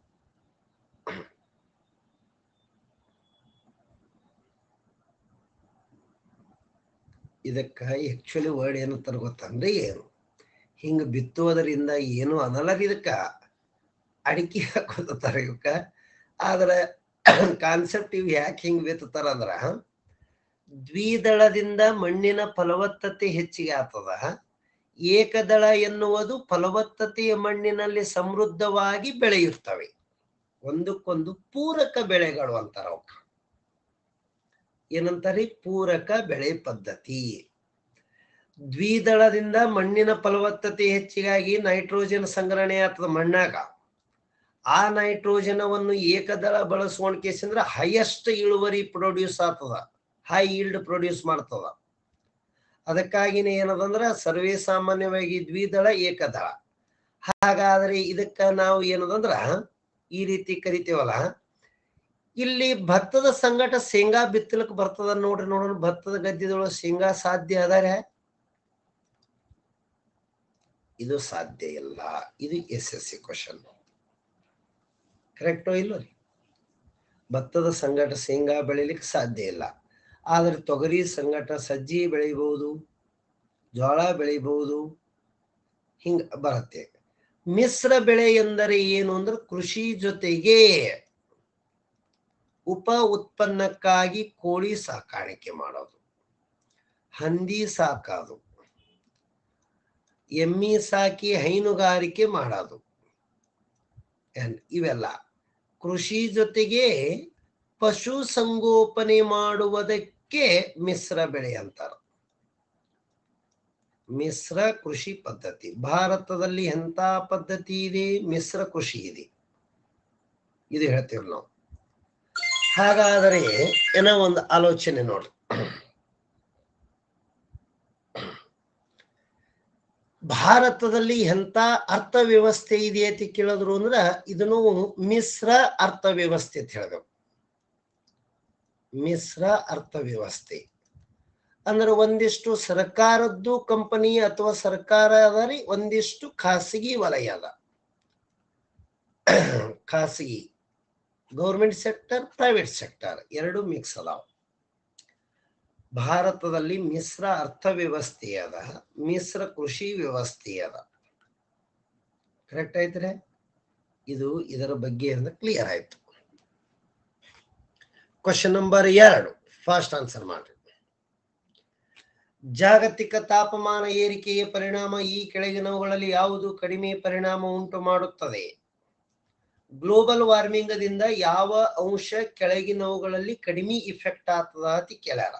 ಇದಕ್ಕ ಆಕ್ಚುಲಿ ವರ್ಡ್ ಏನಂತಾರ ಗೊತ್ತಂದ್ರೆ ಏನು ಹಿಂಗ ಬಿತ್ತುವುದರಿಂದ ಏನು ಅನ್ನಲ್ಲ ಇದಕ್ಕ ಅಡಿಕೆ ಹಾಕೋತಾರ ಇವಕ್ಕ ಆದ್ರೆ ಕಾನ್ಸೆಪ್ಟ್ ಇವ್ ಯಾಕೆ ಹಿಂಗ್ ಬಿತ್ತತಾರ ಅಂದ್ರ ದ್ವಿದಳದಿಂದ ಮಣ್ಣಿನ ಫಲವತ್ತತೆ ಹೆಚ್ಚಿಗೆ ಆಗ್ತದ ಏಕದಳ ಎನ್ನುವುದು ಫಲವತ್ತತೆಯ ಮಣ್ಣಿನಲ್ಲಿ ಸಮೃದ್ಧವಾಗಿ ಬೆಳೆಯುತ್ತವೆ ಒಂದಕ್ಕೊಂದು ಪೂರಕ ಬೆಳೆಗಳು ಅಂತಾರ ಅವಕ್ಕ ಏನಂತಾರೆ ಪೂರಕ ಬೆಳೆ ಪದ್ಧತಿ ದ್ವಿದಳದಿಂದ ಮಣ್ಣಿನ ಫಲವತ್ತತೆ ಹೆಚ್ಚಿಗಾಗಿ ನೈಟ್ರೋಜನ್ ಸಂಗ್ರಹಣೆ ಆಗ್ತದ ಮಣ್ಣಾಗ ಆ ನೈಟ್ರೋಜನವನ್ನು ಏಕದಳ ಬಳಸ್ಕೊಂಡ್ ಕೇಸಂದ್ರ ಹೈಯೆಸ್ಟ್ ಇಳುವರಿ ಪ್ರೊಡ್ಯೂಸ್ ಆಗ್ತದ ಹೈ ಈಲ್ಡ್ ಪ್ರೊಡ್ಯೂಸ್ ಮಾಡ್ತದ ಅದಕ್ಕಾಗಿನೇ ಏನದಂದ್ರ ಸರ್ವೇ ಸಾಮಾನ್ಯವಾಗಿ ದ್ವಿದಳ ಏಕದಳ ಹಾಗಾದ್ರೆ ಇದಕ್ಕ ನಾವು ಏನದಂದ್ರ ಈ ರೀತಿ ಕರಿತೇವಲ್ಲ ಇಲ್ಲಿ ಭತ್ತದ ಸಂಗಟ ಶೇಂಗಾ ಬಿತ್ತಲಕ್ ಬರ್ತದ ನೋಡ್ರಿ ನೋಡೋಣ ಭತ್ತದ ಗದ್ದೆದೊಳಗೆ ಶೇಂಗಾ ಸಾಧ್ಯ ಅದಾರೆ ಇದು ಸಾಧ್ಯ ಇಲ್ಲ ಇದು ಎಸ್ ಎಸ್ ಸಿ ಕ್ವಶನ್ ಕರೆಕ್ಟೋ ಇಲ್ಲೋ ರೀ ಭತ್ತದ ಸಂಗಟ ಶೇಂಗಾ ಬೆಳಿಲಿಕ್ಕೆ ಸಾಧ್ಯ ಇಲ್ಲ ಆದ್ರೆ ತೊಗರಿ ಸಂಗಟ ಸಜ್ಜಿ ಬೆಳಿಬಹುದು ಜೋಳ ಬೆಳಿಬಹುದು ಹಿಂಗ ಬರುತ್ತೆ ಮಿಶ್ರ ಬೆಳೆ ಎಂದರೆ ಏನು ಅಂದ್ರೆ ಕೃಷಿ ಜೊತೆಗೆ ಉಪ ಉತ್ಪನ್ನಕ್ಕಾಗಿ ಕೋಳಿ ಸಾಕಾಣಿಕೆ ಮಾಡೋದು ಹಂದಿ ಸಾಕೋದು ಎಮ್ಮಿ ಸಾಕಿ ಹೈನುಗಾರಿಕೆ ಮಾಡೋದು ಎನ್- ಇವೆಲ್ಲ ಕೃಷಿ ಜೊತೆಗೆ ಪಶು ಸಂಗೋಪನೆ ಮಾಡುವುದಕ್ಕೆ ಮಿಶ್ರ ಬೆಳೆ ಅಂತಾರ ಮಿಶ್ರ ಕೃಷಿ ಪದ್ಧತಿ ಭಾರತದಲ್ಲಿ ಎಂತ ಪದ್ಧತಿ ಇದೆ ಮಿಶ್ರ ಕೃಷಿ ಇದೆ ಇದು ಹೇಳ್ತೇವೆ ನಾವು ಹಾಗಾದರೆ ಏನೋ ಒಂದು ಆಲೋಚನೆ ನೋಡ್ರಿ ಭಾರತದಲ್ಲಿ ಎಂತ ಅರ್ಥವ್ಯವಸ್ಥೆ ಇದೆ ಅಂತ ಕೇಳಿದ್ರು ಅಂದ್ರ ಇದನ್ನು ಮಿಶ್ರ ಅರ್ಥವ್ಯವಸ್ಥೆ ಅಂತ ಹೇಳ್ಬೇಕು ಮಿಶ್ರ ಅರ್ಥವ್ಯವಸ್ಥೆ ಅಂದ್ರೆ ಒಂದಿಷ್ಟು ಸರ್ಕಾರದ್ದು ಕಂಪನಿ ಅಥವಾ ಸರ್ಕಾರ ಅದ ರೀ ಒಂದಿಷ್ಟು ಖಾಸಗಿ ವಲಯ ಅದ ಖಾಸಗಿ ಗೌರ್ಮೆಂಟ್ ಸೆಕ್ಟರ್ ಪ್ರೈವೇಟ್ ಸೆಕ್ಟರ್ ಎರಡು ಮಿಕ್ಸ್ ಅದಾವ ಭಾರತದಲ್ಲಿ ಮಿಶ್ರ ಅರ್ಥವ್ಯವಸ್ಥೆ ಅದ ಮಿಶ್ರ ಕೃಷಿ ವ್ಯವಸ್ಥೆ ಅದ ಕರೆಕ್ಟ್ ಆಯ್ತ್ರೆ ಇದು ಇದರ ಬಗ್ಗೆ ಕ್ಲಿಯರ್ ಆಯ್ತು ಕ್ವಶನ್ ನಂಬರ್ ಎರಡು ಫಾಸ್ಟ್ ಆನ್ಸರ್ ಮಾಡ್ರಿ ಜಾಗತಿಕ ತಾಪಮಾನ ಏರಿಕೆಯ ಪರಿಣಾಮ ಈ ಕೆಳಗಿನವುಗಳಲ್ಲಿ ಯಾವುದು ಕಡಿಮೆ ಪರಿಣಾಮ ಉಂಟು ಮಾಡುತ್ತದೆ ಗ್ಲೋಬಲ್ ವಾರ್ಮಿಂಗ್ ದಿಂದ ಯಾವ ಅಂಶ ಕೆಳಗಿನವುಗಳಲ್ಲಿ ಕಡಿಮೆ ಇಫೆಕ್ಟ್ ಆಗ್ತದ ಅಂತ ಕೇಳ್ಯಾರ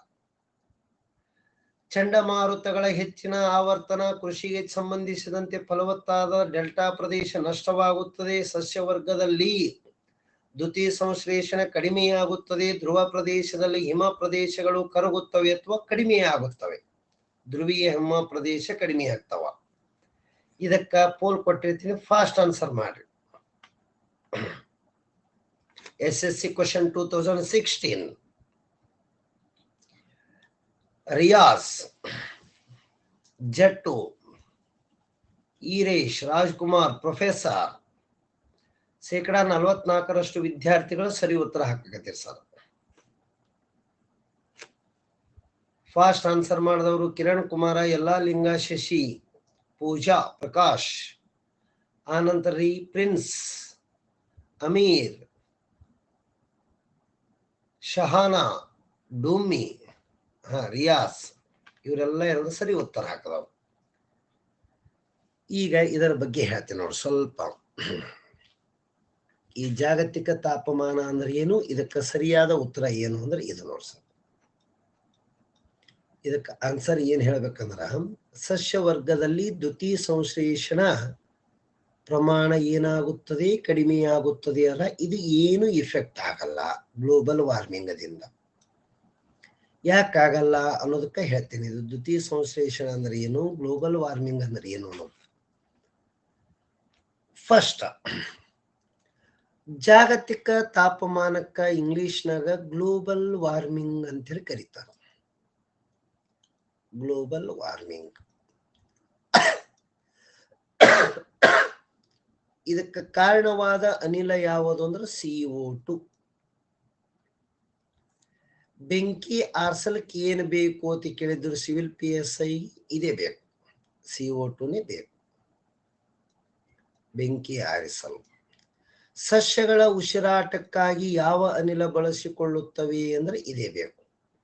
ಚಂಡಮಾರುತಗಳ ಹೆಚ್ಚಿನ ಆವರ್ತನ ಕೃಷಿಗೆ ಸಂಬಂಧಿಸಿದಂತೆ ಫಲವತ್ತಾದ ಡೆಲ್ಟಾ ಪ್ರದೇಶ ನಷ್ಟವಾಗುತ್ತದೆ ಸಸ್ಯವರ್ಗದಲ್ಲಿ ದ್ವಿತೀಯ ಸಂಶ್ಲೇಷಣೆ ಕಡಿಮೆಯಾಗುತ್ತದೆ ಧ್ರುವ ಪ್ರದೇಶದಲ್ಲಿ ಹಿಮ ಪ್ರದೇಶಗಳು ಕರಗುತ್ತವೆ ಅಥವಾ ಕಡಿಮೆಯಾಗುತ್ತವೆ ಧ್ರುವೀಯ ಹಿಮ ಪ್ರದೇಶ ಕಡಿಮೆ ಆಗ್ತಾವ ಇದಕ್ಕ ಪೋಲ್ ಕೊಟ್ಟಿರ್ತೀನಿ ಫಾಸ್ಟ್ ಆನ್ಸರ್ ಮಾಡ್ರಿ S S C question two thousand sixteen Riyas Jattu Eeresh Rajkumar professor ಶೇಕಡ ನಲವತ್ನಾಲ್ಕರಷ್ಟು ವಿದ್ಯಾರ್ಥಿಗಳು ಸರಿ ಉತ್ತರ ಹಾಕಕತ್ತೀರಿ ಸರ್ ಫಾಸ್ಟ್ ಆನ್ಸರ್ ಮಾಡಿದವರು ಕಿರಣ್ ಕುಮಾರ ಎಲ್ಲಾ ಲಿಂಗ ಶಶಿ ಪೂಜಾ ಪ್ರಕಾಶ್ ಆನಂತರ ರೀ ಪ್ರಿನ್ಸ್ ಅಮೀರ್ ಶಹಾನಾ ಡೂಮಿ ಹಾ ರಿಯಾಸ್ ಇವರೆಲ್ಲ ಎರಡು ಸರಿ ಉತ್ತರ ಹಾಕದವು ಈಗ ಇದರ ಬಗ್ಗೆ ಹೇಳ್ತೀನಿ ನೋಡಿ ಸ್ವಲ್ಪ ಈ ಜಾಗತಿಕ ತಾಪಮಾನ ಅಂದ್ರೆ ಏನು ಇದಕ್ಕೆ ಸರಿಯಾದ ಉತ್ತರ ಏನು ಅಂದ್ರೆ ಇದು ನೋಡಿ ಸರ್ ಇದಕ್ಕೆ ಆನ್ಸರ್ ಏನ್ ಹೇಳ್ಬೇಕಂದ್ರ ಸಸ್ಯ ವರ್ಗದಲ್ಲಿ ದ್ಯುತಿ ಸಂಶ್ಲೇಷಣ ಪ್ರಮಾಣ ಏನಾಗುತ್ತದೆ ಕಡಿಮೆಯಾಗುತ್ತದೆ ಅಲ್ಲ ಇದು ಏನು ಇಫೆಕ್ಟ್ ಆಗಲ್ಲ ಗ್ಲೋಬಲ್ ವಾರ್ಮಿಂಗದಿಂದ ಯಾಕಾಗಲ್ಲ ಅನ್ನೋದಕ್ಕೆ ಹೇಳ್ತೀನಿ ಇದು ದ್ಯುತಿ ಸಂಶ್ಲೇಷಣ ಅಂದ್ರೆ ಏನು ಗ್ಲೋಬಲ್ ವಾರ್ಮಿಂಗ್ ಅಂದ್ರೆ ಏನು ಅನ್ನೋದು ಫಸ್ಟ್ ಜಾಗತಿಕ ತಾಪಮಾನಕ್ಕ ಇಂಗ್ಲಿಷ್ನಾಗ ಗ್ಲೋಬಲ್ ವಾರ್ಮಿಂಗ್ ಅಂತೇಳಿ ಕರೀತಾರೆ ಗ್ಲೋಬಲ್ ವಾರ್ಮಿಂಗ್ ಇದಕ್ಕೆ ಕಾರಣವಾದ ಅನಿಲ ಯಾವುದು ಅಂದ್ರೆ ಸಿಒ ಟು ಬೆಂಕಿ ಆರ್ಸಲಕ್ಕೆ ಏನು ಬೇಕು ಅಂತ ಕೇಳಿದ್ರು ಸಿವಿಲ್ ಪಿ ಎಸ್ ಐ ಇದೇ ಬೇಕು ಸಿಒ ಟುನೇ ಬೇಕು ಬೆಂಕಿ ಆರಿಸಲು ಸಸ್ಯಗಳ ಉಸಿರಾಟಕ್ಕಾಗಿ ಯಾವ ಅನಿಲ ಬಳಸಿಕೊಳ್ಳುತ್ತವೆ ಅಂದ್ರೆ ಇದೇ ಬೇಕು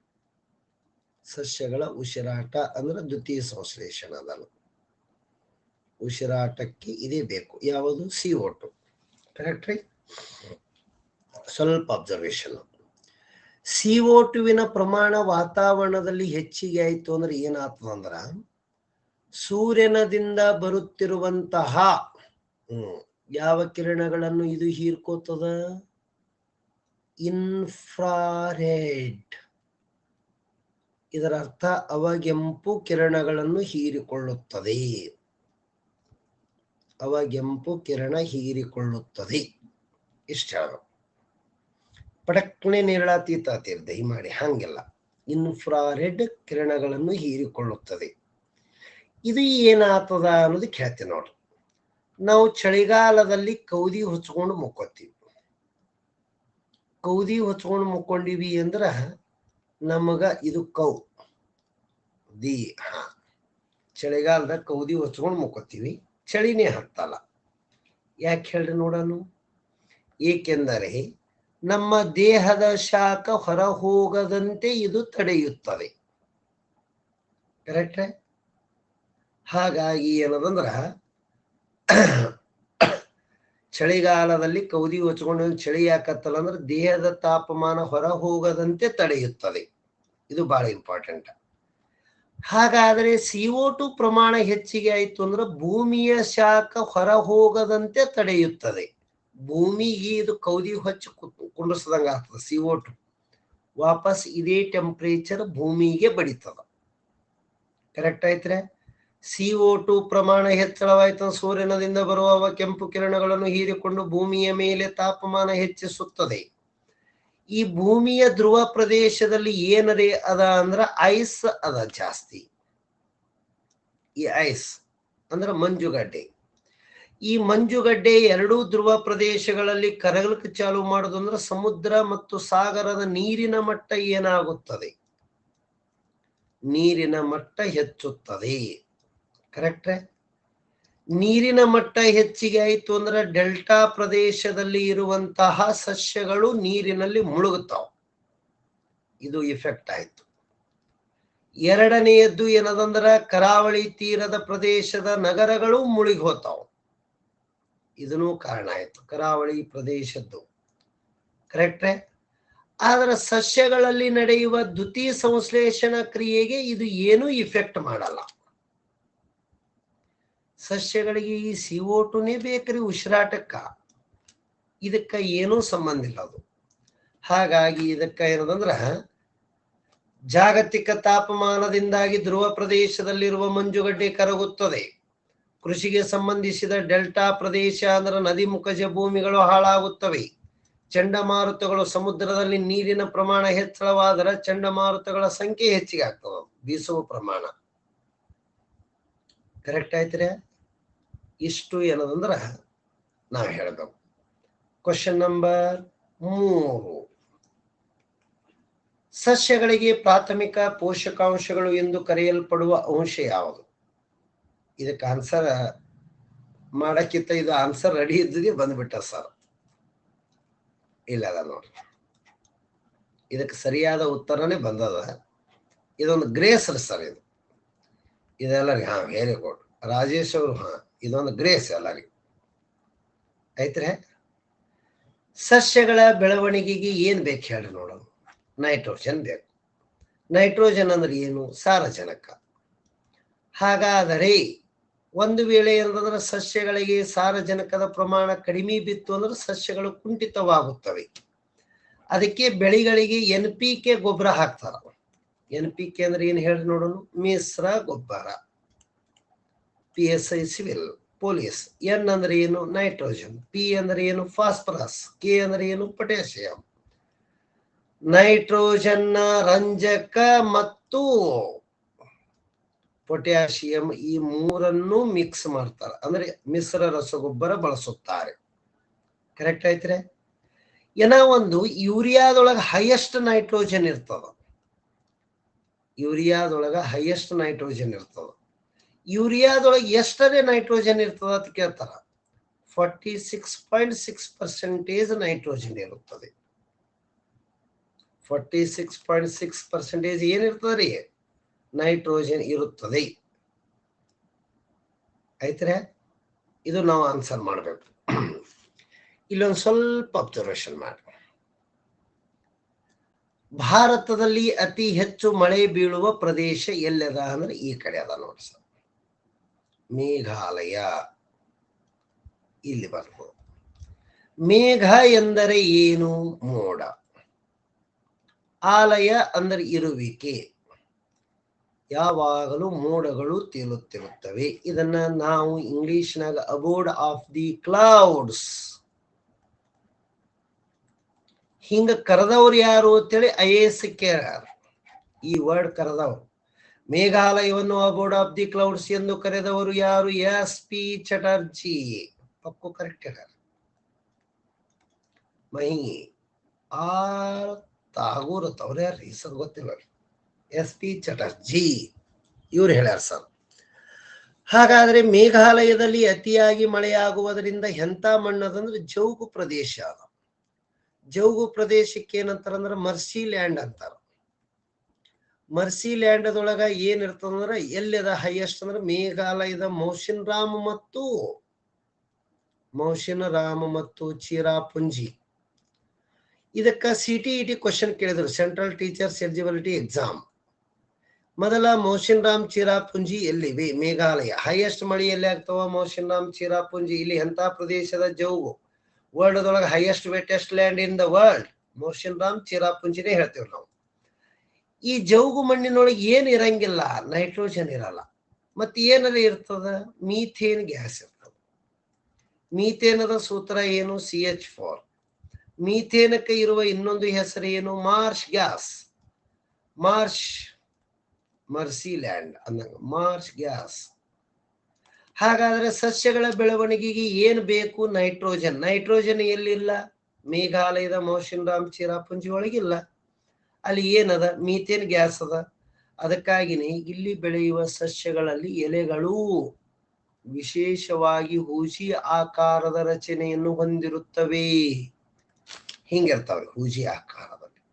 ಸಸ್ಯಗಳ ಉಸಿರಾಟ ಅಂದ್ರೆ ದ್ವಿತೀಯ ಸಂಶ್ಲೇಷಣ ಅದಲ್ಲ ಉಸಿರಾಟಕ್ಕೆ ಇದೇ ಬೇಕು ಯಾವುದು ಸಿ ಟು ಕರೆಕ್ಟ್ ರೀ ಸ್ವಲ್ಪ ಅಬ್ಸರ್ವೇಷನ್ ಸಿ ಟುವಿನ ಪ್ರಮಾಣ ವಾತಾವರಣದಲ್ಲಿ ಹೆಚ್ಚಿಗೆ ಆಯ್ತು ಅಂದ್ರೆ ಏನಾಗ್ತದಂದ್ರ ಸೂರ್ಯನದಿಂದ ಬರುತ್ತಿರುವಂತಹ ಹ್ಮ್ ಯಾವ ಕಿರಣಗಳನ್ನು ಇದು ಹೀರ್ಕೋತದ ಇನ್ಫ್ರಾರೆಡ್ ಇದರ ಅರ್ಥ ಅವಗೆಂಪು ಕಿರಣಗಳನ್ನು ಹೀರಿಕೊಳ್ಳುತ್ತದೆ ಅವಗೆಂಪು ಕಿರಣ ಹೀರಿಕೊಳ್ಳುತ್ತದೆ ಇಷ್ಟ ಹೇಳಬೇಕು ಪಟಕ್ನೆ ನೇರಳಾತೀತ ಆತಿರ್ ದಯಮಾಡಿ ಹಂಗಿಲ್ಲ ಇನ್ಫ್ರಾರೆಡ್ ಕಿರಣಗಳನ್ನು ಹೀರಿಕೊಳ್ಳುತ್ತದೆ ಇದು ಏನಾಗ್ತದ ಅನ್ನೋದಕ್ಕೆ ಹೇಳ್ತೀನಿ ನೋಡ್ರಿ ನಾವು ಚಳಿಗಾಲದಲ್ಲಿ ಕೌದಿ ಹೊಚ್ಕೊಂಡು ಮುಕ್ಕೋತೀವಿ ಕೌದಿ ಹೊಚ್ಕೊಂಡು ಮುಕ್ಕೊಂಡಿವಿ ಅಂದ್ರ ನಮಗ ಇದು ಕೌ ದಿ ಹಾ ಚಳಿಗಾಲದಾಗ ಕೌದಿ ಹೊಚ್ಕೊಂಡು ಮುಕ್ಕೋತೀವಿ ಚಳಿನೇ ಹತ್ತಲ್ಲ ಯಾಕೆ ಹೇಳ್ರಿ ನೋಡೋಣ ಏಕೆಂದರೆ ನಮ್ಮ ದೇಹದ ಶಾಖ ಹೊರ ಹೋಗದಂತೆ ಇದು ತಡೆಯುತ್ತದೆ ಕರೆಕ್ಟ್ ಹಾಗಾಗಿ ಏನದಂದ್ರ ಚಳಿಗಾಲದಲ್ಲಿ ಕೌದಿ ಹೊಚ್ಕೊಂಡು ಚಳಿ ಯಾಕತ್ತಲ್ಲ ಅಂದ್ರೆ ದೇಹದ ತಾಪಮಾನ ಹೊರ ಹೋಗದಂತೆ ತಡೆಯುತ್ತದೆ ಇದು ಬಹಳ ಇಂಪಾರ್ಟೆಂಟ್ ಹಾಗಾದ್ರೆ ಸಿಒ ಟು ಪ್ರಮಾಣ ಹೆಚ್ಚಿಗೆ ಆಯ್ತು ಅಂದ್ರೆ ಭೂಮಿಯ ಶಾಖ ಹೊರ ಹೋಗದಂತೆ ತಡೆಯುತ್ತದೆ ಭೂಮಿಗೆ ಇದು ಕೌದಿ ಹೊಚ್ಚಿ ಕುಂಡಿಸ್ದಂಗ ಆಗ್ತದೆ ಸಿಒ ಟು ವಾಪಸ್ ಇದೇ ಟೆಂಪ್ರೇಚರ್ ಭೂಮಿಗೆ ಬಡಿತದ ಕರೆಕ್ಟ್ ಆಯ್ತ್ರೆ ಸಿಒ ಟು ಪ್ರಮಾಣ ಹೆಚ್ಚಳವಾಯ್ತು ಸೂರ್ಯನದಿಂದ ಬರುವ ಕೆಂಪು ಕಿರಣಗಳನ್ನು ಹೀರಿಕೊಂಡು ಭೂಮಿಯ ಮೇಲೆ ತಾಪಮಾನ ಹೆಚ್ಚಿಸುತ್ತದೆ ಈ ಭೂಮಿಯ ಧ್ರುವ ಪ್ರದೇಶದಲ್ಲಿ ಏನರೇ ಅದ ಅಂದ್ರ ಐಸ್ ಅದ ಜಾಸ್ತಿ ಈ ಐಸ್ ಅಂದ್ರ ಮಂಜುಗಡ್ಡೆ ಈ ಮಂಜುಗಡ್ಡೆ ಎರಡೂ ಧ್ರುವ ಪ್ರದೇಶಗಳಲ್ಲಿ ಕರಗಲಿಕ್ಕೆ ಚಾಲು ಮಾಡುದು ಅಂದ್ರೆ ಸಮುದ್ರ ಮತ್ತು ಸಾಗರದ ನೀರಿನ ಮಟ್ಟ ಏನಾಗುತ್ತದೆ ನೀರಿನ ಮಟ್ಟ ಹೆಚ್ಚುತ್ತದೆ ಕರೆಕ್ಟ್ ನೀರಿನ ಮಟ್ಟ ಹೆಚ್ಚಿಗೆ ಆಯ್ತು ಅಂದ್ರೆ ಡೆಲ್ಟಾ ಪ್ರದೇಶದಲ್ಲಿ ಇರುವಂತಹ ಸಸ್ಯಗಳು ನೀರಿನಲ್ಲಿ ಮುಳುಗುತ್ತಾವ ಇದು ಇಫೆಕ್ಟ್ ಆಯ್ತು ಎರಡನೆಯದ್ದು ಏನದಂದ್ರ ಕರಾವಳಿ ತೀರದ ಪ್ರದೇಶದ ನಗರಗಳು ಮುಳುಗಿ ಹೋತಾವ ಇದನ್ನೂ ಕಾರಣ ಆಯ್ತು ಕರಾವಳಿ ಪ್ರದೇಶದ್ದು ಕರೆಕ್ಟ್ರೆ ಆದ್ರೆ ಸಸ್ಯಗಳಲ್ಲಿ ನಡೆಯುವ ದ್ವಿತೀಯ ಸಂಶ್ಲೇಷಣ ಕ್ರಿಯೆಗೆ ಇದು ಏನೂ ಇಫೆಕ್ಟ್ ಮಾಡಲ್ಲ ಸಸ್ಯಗಳಿಗೆ ಈ ಸಿಒ ಟುನೇ ಬೇಕ್ರಿ ಉಸಿರಾಟಕ್ಕ ಇದಕ್ಕ ಏನೂ ಸಂಬಂಧ ಇಲ್ಲ ಅದು ಹಾಗಾಗಿ ಇದಕ್ಕ ಏನದಂದ್ರ ಜಾಗತಿಕ ತಾಪಮಾನದಿಂದಾಗಿ ಧ್ರುವ ಪ್ರದೇಶದಲ್ಲಿರುವ ಮಂಜುಗಡ್ಡೆ ಕರಗುತ್ತದೆ ಕೃಷಿಗೆ ಸಂಬಂಧಿಸಿದ ಡೆಲ್ಟಾ ಪ್ರದೇಶ ಅಂದ್ರೆ ನದಿ ಮುಖಜ ಭೂಮಿಗಳು ಹಾಳಾಗುತ್ತವೆ ಚಂಡಮಾರುತಗಳು ಸಮುದ್ರದಲ್ಲಿ ನೀರಿನ ಪ್ರಮಾಣ ಹೆಚ್ಚಳವಾದರೆ ಚಂಡಮಾರುತಗಳ ಸಂಖ್ಯೆ ಹೆಚ್ಚಿಗೆ ಆಗ್ತವೆ ಬೀಸುವ ಪ್ರಮಾಣ ಕರೆಕ್ಟ್ ಆಯ್ತ್ರೆ ಇಷ್ಟು ಏನದಂದ್ರ ನಾವು ಹೇಳಬೇಕು ಕ್ವಶನ್ ನಂಬರ್ ಮೂರು ಸಸ್ಯಗಳಿಗೆ ಪ್ರಾಥಮಿಕ ಪೋಷಕಾಂಶಗಳು ಎಂದು ಕರೆಯಲ್ಪಡುವ ಅಂಶ ಯಾವುದು ಇದಕ್ಕೆ ಆನ್ಸರ್ ಮಾಡಕ್ಕಿಂತ ಇದು ಆನ್ಸರ್ ರೆಡಿ ಇದ್ದದೇ ಬಂದ್ಬಿಟ್ಟ ಸರ್ ಇಲ್ಲ ಅದ ನೋಡ್ರಿ ಇದಕ್ಕೆ ಸರಿಯಾದ ಉತ್ತರನೇ ಬಂದದ ಇದೊಂದು ಗ್ರೇಸ್ ಸರ್ ಇದು ಇದೆಲ್ಲರಿಗೆ ಹಾ ವೆರಿ ಗುಡ್ ರಾಜೇಶ್ ಅವರು ಹಾ ಇದೊಂದು ಗ್ರೇಸ್ ಎಲ್ಲರಿಗೆ ಐತ್ರೆ ಸಸ್ಯಗಳ ಬೆಳವಣಿಗೆಗೆ ಏನ್ ಬೇಕು ಹೇಳಿ ನೋಡೋಣ ನೈಟ್ರೋಜನ್ ಬೇಕು ನೈಟ್ರೋಜನ್ ಅಂದ್ರೆ ಏನು ಸಾರಜನಕ ಹಾಗಾದರೆ ಒಂದು ವೇಳೆ ಏನಂದ್ರೆ ಸಸ್ಯಗಳಿಗೆ ಸಾರಜನಕದ ಪ್ರಮಾಣ ಕಡಿಮೆ ಬಿತ್ತು ಅಂದ್ರೆ ಸಸ್ಯಗಳು ಕುಂಠಿತವಾಗುತ್ತವೆ ಅದಕ್ಕೆ ಬೆಳೆಗಳಿಗೆ ಎನ್ ಪಿ ಕೆ ಗೊಬ್ಬರ ಹಾಕ್ತಾರ ಎನ್ ಪಿ ಕೆ ಅಂದ್ರೆ ಏನು ಹೇಳಿ ನೋಡೋಣ ಮಿಶ್ರ ಗೊಬ್ಬರ P S I civil police N ಅಂದ್ರೆ ಏನು ನೈಟ್ರೋಜನ್ ಪಿ ಅಂದ್ರೆ ಏನು ಫಾಸ್ಫರಸ್ ಕೆ ಅಂದ್ರೆ ಏನು ಪೊಟ್ಯಾಸಿಯಂ ನೈಟ್ರೋಜನ್ ರಂಜಕ ಮತ್ತು ಪೊಟ್ಯಾಸಿಯಂ ಈ ಮೂರನ್ನು ಮಿಕ್ಸ್ ಮಾಡ್ತಾರೆ ಅಂದ್ರೆ ಮಿಶ್ರ ರಸಗೊಬ್ಬರ ಬಳಸುತ್ತಾರೆ ಕರೆಕ್ಟ್ ಐತ್ರೆ ಏನ ಒಂದು ಯೂರಿಯಾದೊಳಗ ಹೈಯೆಸ್ಟ್ ನೈಟ್ರೋಜನ್ ಇರ್ತದ ಯೂರಿಯಾದೊಳಗ ಹೈಯೆಸ್ಟ್ ನೈಟ್ರೋಜನ್ ಇರ್ತದ ಯೂರಿಯಾದೊಳಗೆ ಎಷ್ಟರೇ ನೈಟ್ರೋಜನ್ ಇರ್ತದ ಅಂತ ಕೇಳ್ತಾರ forty six point six percentage nitrogen ಇರುತ್ತದೆ forty six point six percentage ಏನಿರ್ತದೆ ರೀ ನೈಟ್ರೋಜನ್ ಇರುತ್ತದೆ ಆಯ್ತ್ರೆ ಇದು ನಾವು ಆನ್ಸರ್ ಮಾಡಬೇಕು ಇಲ್ಲೊಂದು ಸ್ವಲ್ಪ ಅಬ್ಸರ್ವೇಷನ್ ಮಾಡಿ ಭಾರತದಲ್ಲಿ ಅತಿ ಹೆಚ್ಚು ಮಳೆ ಬೀಳುವ ಪ್ರದೇಶ ಎಲ್ಲದ ಅಂದ್ರೆ ಈ ಕಡೆ ಅದ ನೋಡಿ ಸರ್ ಮೇಘಾಲಯ ಇಲ್ಲಿ ಬರ್ಬೋದು ಮೇಘ ಎಂದರೆ ಏನು ಮೋಡ ಆಲಯ ಅಂದರೆ ಇರುವಿಕೆ ಯಾವಾಗಲೂ ಮೋಡಗಳು ತೇಲುತ್ತಿರುತ್ತವೆ ಇದನ್ನ ನಾವು ಇಂಗ್ಲಿಷ್ನಾಗ ಅಬೋರ್ಡ್ ಆಫ್ ದಿ ಕ್ಲೌಡ್ಸ್ ಹಿಂಗ ಕರೆದವ್ರು ಯಾರು ಅಂತೇಳಿ ಐ ಎಸ್ ಕೇಳ್ಯಾರ ಈ ವರ್ಡ್ ಕರೆದವರು ಮೇಘಾಲಯವನ್ನು ಅಬೋರ್ಡ್ ಆಫ್ ದಿ ಕ್ಲೌಡ್ಸ್ ಎಂದು ಕರೆದವರು ಯಾರು ಎಸ್ ಪಿ ಚಟರ್ಜಿ ಪಕ್ಕು ಕರೆಕ್ಟ್ ಹೇಳ್ಯಾರ ಮೈ ಆರ್ ತಾಗೂರ್ ಅವ್ರ ಯಾರು ಹೆಸರು ಗೊತ್ತಿಲ್ಲ ಎಸ್ ಪಿ ಚಟರ್ಜಿ ಇವ್ರು ಹೇಳ್ಯಾರ ಸರ್ ಹಾಗಾದ್ರೆ ಮೇಘಾಲಯದಲ್ಲಿ ಅತಿಯಾಗಿ ಮಳೆಯಾಗುವುದರಿಂದ ಎಂತ ಮಣ್ಣದಂದ್ರೆ ಜೌಗು ಪ್ರದೇಶ ಅದ ಜೌಗು ಪ್ರದೇಶಕ್ಕೆ ಏನಂತಾರ ಅಂದ್ರೆ ಮರ್ಸಿ ಲ್ಯಾಂಡ್ ಅಂತಾರ ಮರ್ಸಿ ಲ್ಯಾಂಡ್ ಅದೊಳಗ ಏನ್ ಇರ್ತದಂದ್ರ ಎಲ್ಲಿದ ಹೈಯೆಸ್ಟ್ ಅಂದ್ರೆ ಮೇಘಾಲಯದ ಮೌಸಿನ್ ರಾಮ್ ಮತ್ತು ಮೌಸಿನ ರಾಮ ಮತ್ತು ಚಿರಾಪುಂಜಿ ಇದಕ್ಕ C T E T question ಕೇಳಿದ್ರು ಸೆಂಟ್ರಲ್ ಟೀಚರ್ಸ್ ಎಲಿಜಿಬಿಲಿಟಿ ಎಕ್ಸಾಮ್ ಮೊದಲ ಮೌಸಿನ್ ರಾಮ್ ಚಿರಾಪುಂಜಿ ಎಲ್ಲಿವೆ ಮೇಘಾಲಯ ಹೈಯೆಸ್ಟ್ ಮಳೆ ಎಲ್ಲಿ ಆಗ್ತಾವ ಮೌಸಿನ್ ರಾಮ್ ಚಿರಾಪುಂಜಿ ಇಲ್ಲಿ ಎಂತ ಪ್ರದೇಶದ ಜೌಗು ವರ್ಲ್ಡ್ ಒಳಗೆ highest wettest land in the world Mawsynram ಚಿರಾಪುಂಜಿನೇ ಹೇಳ್ತೇವೆ ನಾವು ಈ ಜೌಗು ಮಣ್ಣಿನೊಳಗೆ ಏನು ಇರಂಗಿಲ್ಲ ನೈಟ್ರೋಜನ್ ಇರಲ್ಲ ಮತ್ತೆ ಏನಾರ ಇರ್ತದ ಮೀಥೇನ್ ಗ್ಯಾಸ್ ಇರ್ತದ ಮೀಥೇನದ ಸೂತ್ರ ಏನು ಸಿ ಎಚ್ ಫೋರ್ ಮೀಥೇನಕ್ಕೆ ಇರುವ ಇನ್ನೊಂದು ಹೆಸರು ಏನು marsh gas marsh marshy land ಅಂದಂಗ ಮಾರ್ಷ್ ಗ್ಯಾಸ್ ಹಾಗಾದ್ರೆ ಸಸ್ಯಗಳ ಬೆಳವಣಿಗೆಗೆ ಏನ್ ಬೇಕು ನೈಟ್ರೋಜನ್ ನೈಟ್ರೋಜನ್ ಎಲ್ಲಿಲ್ಲ ಮೇಘಾಲಯದ ಮೌಸಿನ್ ರಾಮ್ ಚಿರಾಪುಂಜಿ ಒಳಗಿಲ್ಲ ಅಲ್ಲಿ ಏನದ ಮೀಥೇನ್ ಗ್ಯಾಸ್ ಅದ ಅದಕ್ಕಾಗಿನೇ ಇಲ್ಲಿ ಬೆಳೆಯುವ ಸಸ್ಯಗಳಲ್ಲಿ ಎಲೆಗಳು ವಿಶೇಷವಾಗಿ ಹೂಜಿ ಆಕಾರದ ರಚನೆಯನ್ನು ಹೊಂದಿರುತ್ತವೆ ಹಿಂಗಿರ್ತಾವೆ ಹೂಜಿ ಆಕಾರದಲ್ಲಿ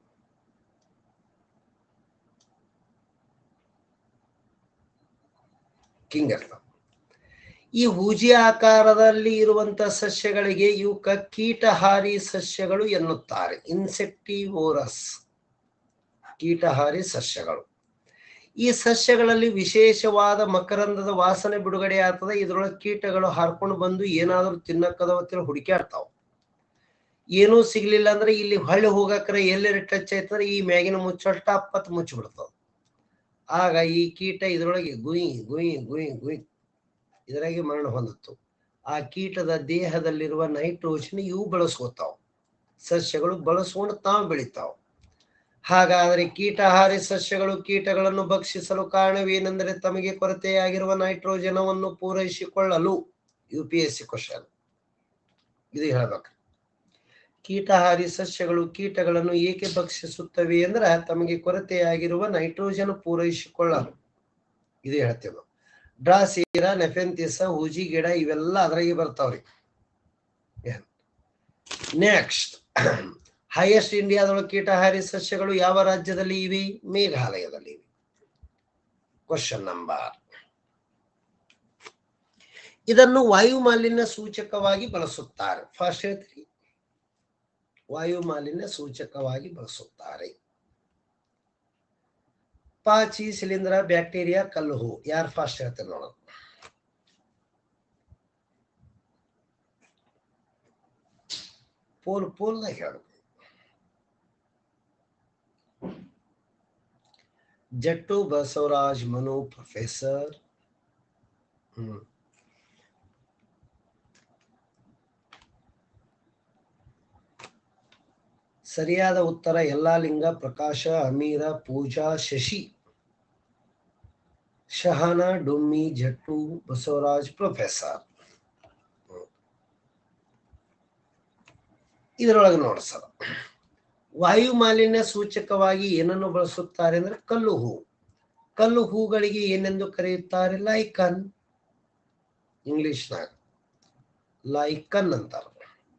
ಹಿಂಗಿರ್ತಾವ ಈ ಹೂಜಿ ಆಕಾರದಲ್ಲಿ ಇರುವಂತ ಸಸ್ಯಗಳಿಗೆ ಇವಕ್ಕ ಕೀಟಹಾರಿ ಸಸ್ಯಗಳು ಎನ್ನುತ್ತಾರೆ ಇನ್ಸೆಕ್ಟಿವೋರಸ್ ಕೀಟಹಾರಿ ಸಸ್ಯಗಳು ಈ ಸಸ್ಯಗಳಲ್ಲಿ ವಿಶೇಷವಾದ ಮಕರಂದದ ವಾಸನೆ ಬಿಡುಗಡೆ ಆಗ್ತದೆ ಇದ್ರೊಳಗೆ ಕೀಟಗಳು ಹಾರ್ಕೊಂಡು ಬಂದು ಏನಾದ್ರೂ ತಿನ್ನಕ್ಕದವತ್ತಿರ ಹುಡುಕ್ಯಾಡ್ತಾವ ಏನೂ ಸಿಗ್ಲಿಲ್ಲ ಅಂದ್ರೆ ಇಲ್ಲಿ ಹೊಳ್ಳಿ ಹೋಗಕ್ರೆ ಎಲ್ಲೆರೆ ಟಚ್ ಆಯ್ತಂದ್ರೆ ಈ ಮ್ಯಾಗಿನ ಮುಚ್ಚಳ ಟಪ್ಪತ್ ಮುಚ್ಚಿಬಿಡ್ತಾವ ಆಗ ಈ ಕೀಟ ಇದ್ರೊಳಗೆ ಗುಯಿ ಗುಯಿ ಗುಯಿ ಗುಯಿ ಇದರಾಗೆ ಮರಣ ಹೊಂದಿತ್ತು ಆ ಕೀಟದ ದೇಹದಲ್ಲಿರುವ ನೈಟ್ರೋಜನ್ ಇವು ಬಳಸ್ಕೋತಾವ ಸಸ್ಯಗಳು ಬಳಸ್ಕೊಂಡು ತಾವು ಬೆಳಿತಾವ ಹಾಗಾದರೆ ಕೀಟಹಾರಿ ಸಸ್ಯಗಳು ಕೀಟಗಳನ್ನು ಭಕ್ಷಿಸಲು ಕಾರಣವೇನೆಂದರೆ ತಮಗೆ ಕೊರತೆಯಾಗಿರುವ ನೈಟ್ರೋಜನವನ್ನು ಪೂರೈಸಿಕೊಳ್ಳಲು U P S C question ಇದು ಹೇಳ್ಬೇಕು ಕೀಟಹಾರಿ ಸಸ್ಯಗಳು ಕೀಟಗಳನ್ನು ಏಕೆ ಭಕ್ಷಿಸುತ್ತವೆ ಅಂದ್ರೆ ತಮಗೆ ಕೊರತೆಯಾಗಿರುವ ನೈಟ್ರೋಜನ್ ಪೂರೈಸಿಕೊಳ್ಳಲು ಇದು ಹೇಳ್ತೇವೆ ಡ್ರಾಸೀರ ನೆಫೆಂತಿಸ ಹೂಜಿ ಗಿಡ ಇವೆಲ್ಲ ಅದ್ರಾಗೆ ಬರ್ತಾವ್ರಿ ನೆಕ್ಸ್ಟ್ ಹೈಯೆಸ್ಟ್ ಇಂಡಿಯಾದೊಳಗೆ ಕೀಟಹಾರಿ ಸಸ್ಯಗಳು ಯಾವ ರಾಜ್ಯದಲ್ಲಿ ಇವೆ ಮೇಘಾಲಯದಲ್ಲಿ ಇವೆ ಕ್ವಶನ್ ನಂಬರ್ ಇದನ್ನು ವಾಯು ಮಾಲಿನ್ಯ ಸೂಚಕವಾಗಿ ಬಳಸುತ್ತಾರೆ ಫಸ್ಟ್ ಹೇಳ್ತೀರಿ ವಾಯು ಮಾಲಿನ್ಯ ಸೂಚಕವಾಗಿ ಬಳಸುತ್ತಾರೆ ಪಾಚಿ ಶಿಲೀಂಧ್ರ ಬ್ಯಾಕ್ಟೀರಿಯಾ ಕಲ್ಲುಹು ಯಾರು ಫಾಸ್ಟ್ ಹೇಳ್ತಾರೆ ನೋಡೋಣ ಪೋಲ್ ಪೋಲ್ದಾಗ ಹೇಳು ಜಟ್ಟು ಬಸವರಾಜ್ ಮನು ಪ್ರೊಫೆಸರ್ ಹ್ಮ್ ಸರಿಯಾದ ಉತ್ತರ ಎಲ್ಲಾ ಲಿಂಗ ಪ್ರಕಾಶ ಅಮೀರ ಪೂಜಾ ಶಶಿ ಶಹನ ಡುಮ್ಮಿ ಜಟ್ಟು ಬಸವರಾಜ್ ಪ್ರೊಫೆಸರ್ ಇದರೊಳಗೆ ನೋಡಿ ಸರ್ ವಾಯು ಮಾಲಿನ್ಯ ಸೂಚಕವಾಗಿ ಏನನ್ನು ಬಳಸುತ್ತಾರೆ ಅಂದ್ರೆ ಕಲ್ಲು ಹೂ ಕಲ್ಲು ಹೂಗಳಿಗೆ ಏನೆಂದು ಕರೆಯುತ್ತಾರೆ ಲೈಕನ್ ಇಂಗ್ಲಿಷ್ನಾಗ ಲೈಕನ್ ಅಂತಾರೆ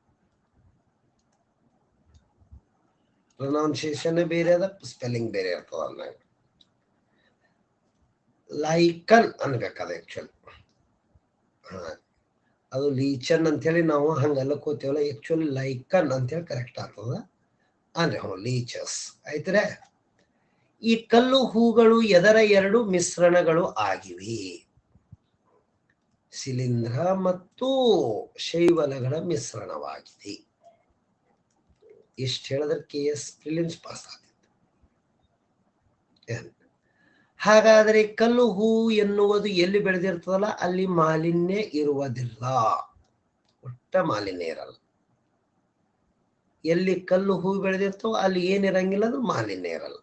ಪ್ರೊನೌನ್ಸಿಯೇಷನ್ ಬೇರೆ ಅದ ಸ್ಪೆಲ್ಲಿಂಗ್ ಬೇರೆ ಇರ್ತದ ಅಂದಾಗ ಲೈಕನ್ ಅನ್ಬೇಕದ ಆಕ್ಚುಲಿ ಅದು ಲೀಚನ್ ಅಂತೇಳಿ ನಾವು ಹಂಗ ಅಲ್ಲಕೋತೇವಲ್ಲ ಆಕ್ಚುಲಿ ಲೈಕನ್ ಅಂತೇಳಿ ಕರೆಕ್ಟ್ ಆಗ್ತದ ಅಂದ್ರೆ ಹ್ಞೂ ಲೀಚಸ್ ಆಯ್ತರೆ ಈ ಕಲ್ಲು ಹೂಗಳು ಎದರ ಎರಡು ಮಿಶ್ರಣಗಳು ಆಗಿವೆ ಶಿಲೀಂಧ್ರ ಮತ್ತು ಶೈವಲಗಳ ಮಿಶ್ರಣವಾಗಿದೆ ಇಷ್ಟು ಹೇಳಿದ್ರೆ ಕೆ ಎಸ್ ಪ್ರಿಲಿಮ್ಸ್ ಪಾಸ್ ಆಗ್ತಿತ್ತು ಹಾಗಾದರೆ ಕಲ್ಲು ಹೂ ಎನ್ನುವುದು ಎಲ್ಲಿ ಬೆಳೆದಿರ್ತದಲ್ಲ ಅಲ್ಲಿ ಮಾಲಿನ್ಯ ಇರುವುದಿಲ್ಲ ಒಟ್ಟ ಮಾಲಿನ್ಯ ಇರಲ್ಲ ಎಲ್ಲಿ ಕಲ್ಲು ಹೂ ಬೆಳೆದಿರ್ತವೋ ಅಲ್ಲಿ ಏನಿರಂಗಿಲ್ಲ ಅಂದ್ರೆ ಮಾಲಿನ್ಯ ಇರಲ್ಲ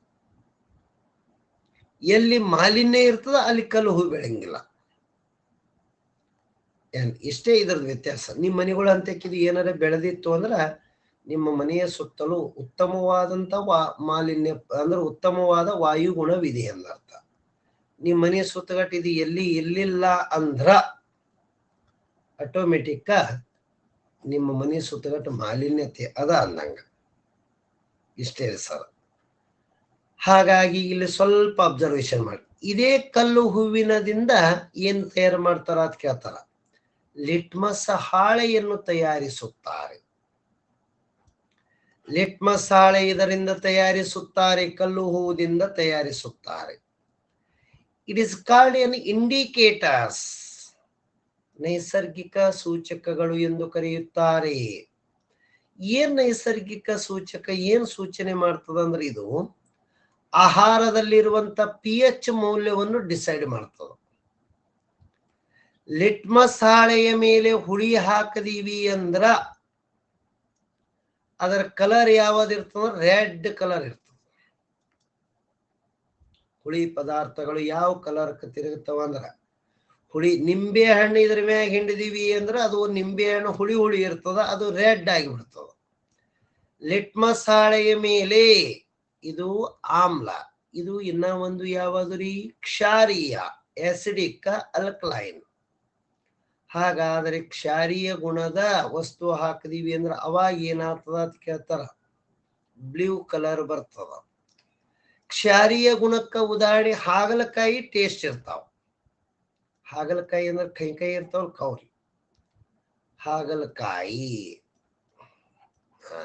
ಎಲ್ಲಿ ಮಾಲಿನ್ಯ ಇರ್ತದ ಅಲ್ಲಿ ಕಲ್ಲು ಹೂ ಬೆಳಂಗಿಲ್ಲ ಏನ್ ಇಷ್ಟೇ ಇದ್ರದ್ದು ವ್ಯತ್ಯಾಸ ನಿಮ್ಮ ಮನೆಗಳು ಅಂತಕ್ಕಿದು ಏನಾರ ಬೆಳೆದಿತ್ತು ಅಂದ್ರ ನಿಮ್ಮ ಮನೆಯ ಸುತ್ತಲೂ ಉತ್ತಮವಾದಂತ ವಾ ಮಾಲಿನ್ಯ ಅಂದ್ರೆ ಉತ್ತಮವಾದ ವಾಯುಗುಣವಿದೆ ಎಂದರ್ಥ ನಿಮ್ಮ ಮನೆಯ ಸುತ್ತಗಟ್ಟು ಇದು ಎಲ್ಲಿ ಇಲ್ಲಿಲ್ಲ ಅಂದ್ರ ಆಟೋಮೆಟಿಕ್ ನಿಮ್ಮ ಮನೆ ಸುತ್ತಗಟ್ಟು ಮಾಲಿನ್ಯತೆ ಅದ ಅಂದಂಗ ಇಷ್ಟೇ ಸರ್ ಹಾಗಾಗಿ ಇಲ್ಲಿ ಸ್ವಲ್ಪ ಅಬ್ಸರ್ವೇಷನ್ ಮಾಡಿ ಇದೇ ಕಲ್ಲು ಹೂವಿನದಿಂದ ಏನ್ ತಯಾರು ಮಾಡ್ತಾರ ಅಂತ ಕೇಳ್ತಾರ ಲಿಟ್ಮಸ್ ಹಾಳೆಯನ್ನು ತಯಾರಿಸುತ್ತಾರೆ ಲಿಟ್ಮಸ್ ಹಾಳೆ ಇದರಿಂದ ತಯಾರಿಸುತ್ತಾರೆ ಕಲ್ಲು ಹೂವಿನಿಂದ ತಯಾರಿಸುತ್ತಾರೆ it is called an indicators ನೈಸರ್ಗಿಕ ಸೂಚಕಗಳು ಎಂದು ಕರೆಯುತ್ತಾರೆ ಏನ್ ನೈಸರ್ಗಿಕ ಸೂಚಕ ಏನ್ ಸೂಚನೆ ಮಾಡ್ತದ ಅಂದ್ರೆ ಇದು ಆಹಾರದಲ್ಲಿರುವಂತ ಪಿ ಎಚ್ ಮೌಲ್ಯವನ್ನು ಡಿಸೈಡ್ ಮಾಡ್ತದ ಲಿಟ್ಮಸ್ ಹಾಳೆಯ ಮೇಲೆ ಹುಳಿ ಹಾಕದೀವಿ ಅಂದ್ರ ಅದರ ಕಲರ್ ಯಾವ್ದಿರ್ತದ ರೆಡ್ ಕಲರ್ ಇರ್ತದೆ ಹುಳಿ ಪದಾರ್ಥಗಳು ಯಾವ ಕಲರ್ ತಿರುಗುತ್ತವ ಅಂದ್ರ ಹುಳಿ ನಿಂಬೆ ಹಣ್ಣು ಇದ್ರ ಮ್ಯಾಗ ಹಿಂಡಿದೀವಿ ಅಂದ್ರ ಅದು ನಿಂಬೆ ಹಣ್ಣು ಹುಳಿ ಹುಳಿ ಇರ್ತದ ಅದು ರೆಡ್ ಆಗಿ ಬಿಡ್ತದ ಲಿಟ್ಮಸ್ ಹಾಳೆಯ ಮೇಲೆ ಇದು ಆಮ್ಲ ಇದು ಇನ್ನ ಒಂದು ಯಾವುದು ರೀ ಕ್ಷಾರೀಯ ಆಸಿಡಿಕ್ ಅಲ್ಕಲೈನ್ ಹಾಗಾದ್ರೆ ಕ್ಷಾರೀಯ ಗುಣದ ವಸ್ತು ಹಾಕಿದೀವಿ ಅಂದ್ರೆ ಅವಾಗ ಏನಾಗ್ತದ ಅಂತ ಕೇಳ್ತಾರ ಬ್ಲೂ ಕಲರ್ ಬರ್ತದ ಕ್ಷಾರೀಯ ಗುಣಕ್ಕ ಉದಾಹರಣೆ ಹಾಗಲಕಾಯಿ ಟೇಸ್ಟ್ ಇರ್ತಾವ ಹಾಗಲಕಾಯಿ ಅಂದ್ರೆ ಕೈ ಕೈ ಇರ್ತಾವಲ್ ಕೌರಿ ಹಾಗಲಕಾಯಿ ಹ.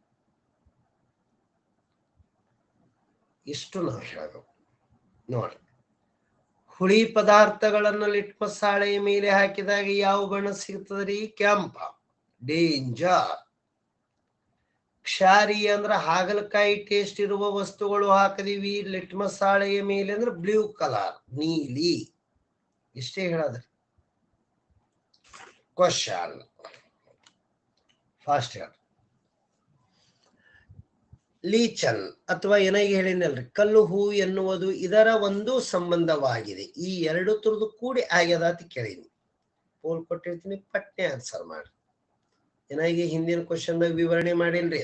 ಇಷ್ಟು ನಾವು ಹೇಳಬೇಕು ನೋಡಿ ಹುಳಿ ಪದಾರ್ಥಗಳನ್ನು ಲಿಟ್ಮಸ್ ಹಾಳೆಯ ಮೇಲೆ ಹಾಕಿದಾಗ ಯಾವ ಬಣ್ಣ ಸಿಗ್ತದ್ರಿ ಕೆಂಪ ಡೇಂಜರ್ ಕ್ಷಾರಿ ಅಂದ್ರ ಹಾಗಲಕಾಯಿ ಟೇಸ್ಟ್ ಇರುವ ವಸ್ತುಗಳು ಹಾಕದೀವಿ ಲಿಟ್ಮಸ್ ಹಾಳೆಯ ಮೇಲೆ ಅಂದ್ರೆ ಬ್ಲೂ ಕಲರ್ ನೀಲಿ ಇಷ್ಟೇ ಹೇಳದ್ರಿ ಕ್ವಶನ್ ಫಾಸ್ಟ್ ಹೇಳ ಲೀಚನ್ ಅಥವಾ ಏನಾಗಿ ಹೇಳಿನಲ್ರಿ ಕಲ್ಲು ಹೂ ಎನ್ನುವುದು ಇದರ ಒಂದು ಸಂಬಂಧವಾಗಿದೆ ಈ ಎರಡು ತುರ್ದು ಕೂಡಿ ಆಗ್ಯದ ಅಂತ ಕೇಳೀನಿ ಪೋಲ್ ಕೊಟ್ಟಿರ್ತೀನಿ ಪಟ್ನೆ ಆನ್ಸರ್ ಮಾಡಿ ಏನಾಗಿ ಹಿಂದಿನ ಕ್ವಶನ್ ವಿವರಣೆ ಮಾಡೀನ್ರಿ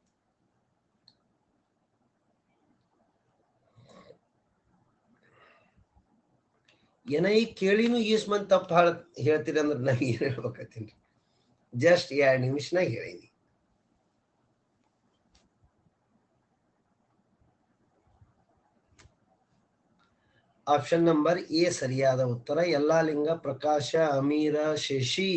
ಏನಾಗಿ ಕೇಳಿನೂ ಈಸ್ ಮಂತ್ ತಪ್ಪು ಹಾಳ ಹೇಳ್ತೀರಿ ಅಂದ್ರೆ ನಾವ್ ಏನ್ ಹೇಳ್ಬೇಕತ್ತೀನಿ ಜಸ್ಟ್ ಎರಡ್ ನಿಮಿಷನಾಗ ಹೇಳೀನಿ ಆಪ್ಷನ್ ನಂಬರ್ ಎ ಸರಿಯಾದ ಉತ್ತರ ಎಲ್ಲಾ ಲಿಂಗ ಪ್ರಕಾಶ ಅಮೀರ ಶಶಿ